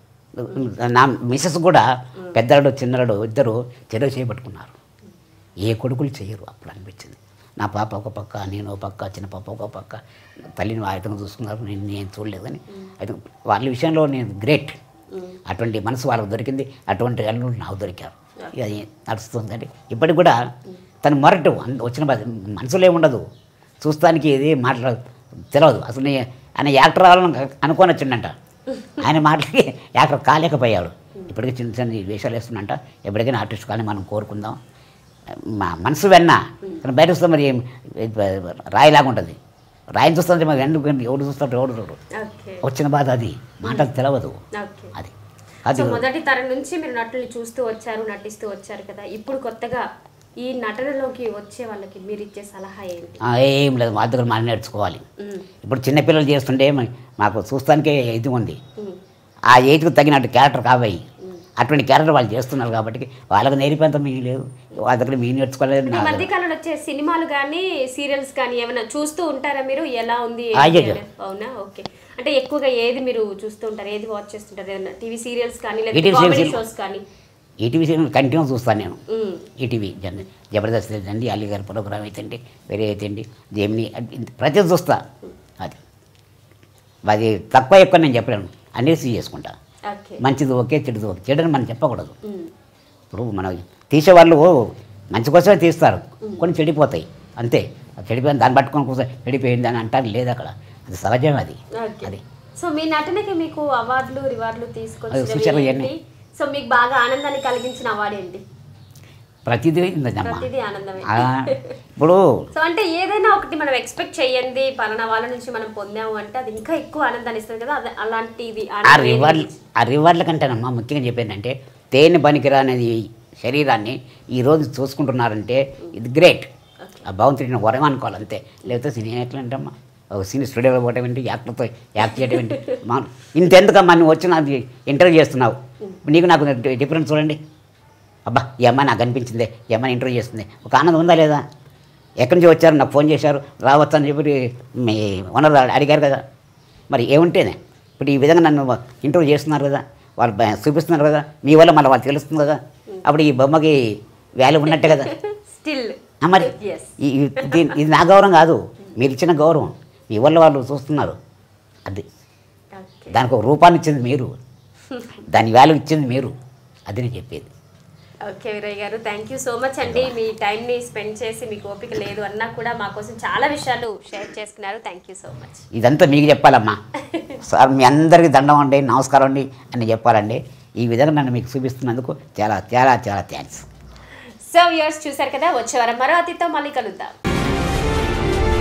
నా మిసెస్ కూడా పెద్దడు చిన్నడు ఇద్దరు చెరువు చేయబట్టుకున్నారు ఏ కొడుకులు చేయరు అప్పుడు అనిపించింది నా పాప ఒక పక్క నేను ఒక పక్క చిన్న పాప ఒక పక్క తల్లిని వారితో చూసుకున్నారు నేను నేను చూడలేదు కానీ అయితే వాళ్ళ విషయంలో నేను గ్రేట్ అటువంటి మనసు వాళ్ళకి దొరికింది అటువంటి అల్లుడు నాకు దొరికారు ఇక అది నడుస్తుందండి ఇప్పటికి కూడా తను మొరటు అన్- వచ్చిన బాధ మనసులో ఏముండదు చూస్తానికి ఇది మాట్లా తెలియదు అసలు నే- ఆయన యాక్టర్ అవ్వాలని అనుకొని వచ్చిండంట ఆయన మాటలకి యాక్టర్ కాలేకపోయాడు ఇప్పటికీ చిన్న చిన్న వేషాలు వేస్తున్నంట ఎప్పటికైనా ఆర్టిస్ట్ కానీ మనం కోరుకుందాం మా మనసు వెన్న కానీ బయట వస్తే మరి ఏం- రాయిలాగా ఉంటుంది రాయిని చూస్తుంటే మరి ఎందుకు ఎవడు చూస్తాడు ఎవడు చూడు ఓకే వచ్చిన బాధ అది మాటలు తెలవదు ఓకే అది అది సో మొదటి తరం నుంచి మీరు నటుల్ని చూస్తూ వచ్చారు నటిస్తూ వచ్చారు కదా ఇప్పుడు కొత్తగా ఈ నటనలోకి వచ్చే వాళ్ళకి మీరు ఇచ్చే సలహా ఏంటి ఆ, ఏం లేదు మా దగ్గర మనం నేర్చుకోవాలి ఉమ్, ఇప్పుడు చిన్నపిల్లలు చేస్తుంటే మ- మాకు చూస్తానికే ఇది ఉంది ఉమ్, ఆ ఏజ్కి తగినట్టు క్యారెక్టర్ కావాయి అటువంటి క్యారెక్టర్ వాళ్ళు చేస్తున్నారు కాబట్టి వాళ్ళకి నేర్పేంత మీ లేదు వాళ్ళ దగ్గర మీ నేర్చుకోలేదు ఈ నా మధ్య కాలంలో వచ్చే సినిమాలు కానీ సీరియల్స్ కానీ ఏమైనా చూస్తూ ఉంటారా మీరు ఎలా ఉంది ఏంటి అయ్యయ్యో. అనేది? అవునా ఓకే అంటే ఎక్కువగా ఏది మీరు చూస్తూ ఉంటారు ఏది వాచ్ చేస్తుంటారు ఏదైనా టీవీ సీరియల్స్ కానీ లేదా ఈటీవీ కామెడీ సీరియల్స్ షోస్ కానీ ఈటీవీ సీరియల్ కంటిన్యూ చూస్తాను నేను ఉమ్, ఈటీవీ జన్ జబర్దస్త్ అయితేండి అలీ గారి ప్రోగ్రామ్ అయితేండి వేరే అయితేండి జేమిని ప్రతిదీ చూస్తా అది అది తక్కువ ఎక్కువ నేను చెప్పలేను అన్నీ సీ చేసుకుంటా ఓకే మంచిది ఓకే చెడుది ఓకే చెడుని మనం చెప్పకూడదు ఉమ్, ఇప్పుడు మనం తీసేవాళ్ళు మంచి కోసమే తీస్తారు కొన్ని చెడిపోతాయి అంతే అది చెడిపోయింది దాన్ని పట్టుకొని కూర్చో చెడిపోయింది అని అంటారు లేదు అక్కడ అది సహజం అది ఓకే అది సో మీ నటనకి మీకు అవార్డులు రివార్డులు అది తీసుకొచ్చి చూశారు ఇవన్నీ. సో మీకు బాగా ఆనందాన్ని కలిగించిన అవార్డు ఏంటి ప్రతిదీ ఉందమ్మా ప్రతిదీ ఆనందమే ఆ, ఇప్పుడు సో అంటే ఏదైనా ఒకటి మనం ఎక్స్పెక్ట్ చేయండి పలానా వాళ్ళ నుంచి మనం పొందాము అంటే అది ఇంకా ఎక్కువ ఆనందాన్ని ఇస్తుంది కదా అది అలాంటిది ఆ ఆనందం ఏది? రివార్డ్ ఆ రివార్డుల కంటేనమ్మా ముఖ్యంగా చెప్పేంటంటే తేనె పనికిరానేది శరీరాన్ని ఈరోజు చూసుకుంటున్నారంటే ఇది గ్రేట్ ఆ భగవంతుడిని వరం అనుకోవాలి అంతే లేకపోతే సినీ ఎట్లా అంటమ్మా ఒక సినీ స్టూడియోలో పోవటం ఏంటి యాక్టర్తో యాక్ట్ చేయడం ఏంటి మా ఇంతెందుకమ్మా నువ్వు వచ్చి నాకు ఇంటర్వ్యూ చేస్తున్నావు నీకు నాకు డిఫరెన్స్ చూడండి అబ్బా ఈ అమ్మాయి నాకు అనిపించింది ఈ అమ్మాయి ఇంటర్వ్యూ చేస్తుంది ఒక ఆనందం ఉందా లేదా ఎక్కడి నుంచి వచ్చారు నాకు ఫోన్ చేశారు రావచ్చు అని చెప్పి మీ ఓనర్ అడిగారు కదా మరి ఏముంటేనే ఇప్పుడు ఈ విధంగా నన్ను ఇంటర్వ్యూ చేస్తున్నారు కదా వాళ్ళు బ- చూపిస్తున్నారు కదా మీ వల్ల మళ్ళీ వాళ్ళు తెలుస్తుంది కదా అప్పుడు ఈ బొమ్మకి వాల్యూ ఉన్నట్టే కదా స్టిల్ ఆ మరి ఎస్ ఈ- ఈ- దీని- ఇది నా గౌరవం కాదు మీరు ఇచ్చిన గౌరవం మీ వల్ల వాళ్ళు చూస్తున్నారు అది ఓకే దానికి ఒక రూపాన్ని ఇచ్చింది మీరు దాని వాల్యూ ఇచ్చింది మీరు అది నేను చెప్పేది ఓకే వీరయ్య గారు థ్యాంక్ యూ సో మచ్ అండి మీ టైంని స్పెండ్ చేసి మీకు ఓపిక లేదు అన్నా కూడా మా కోసం చాలా విషయాలు షేర్ చేసుకున్నారు థ్యాంక్ యూ సో మచ్ ఇదంతా మీకు చెప్పాలమ్మా సార్ మీ అందరికీ దండం అండి నమస్కారం అండి అని చెప్పాలండి ఈ విధంగా నన్ను మీకు చూపిస్తున్నందుకు చాలా చాలా చాలా థ్యాంక్స్ సో వ్యూయర్స్ చూశారు కదా వచ్చే వారం మరో అతిథితో మళ్ళీ కలుద్దాం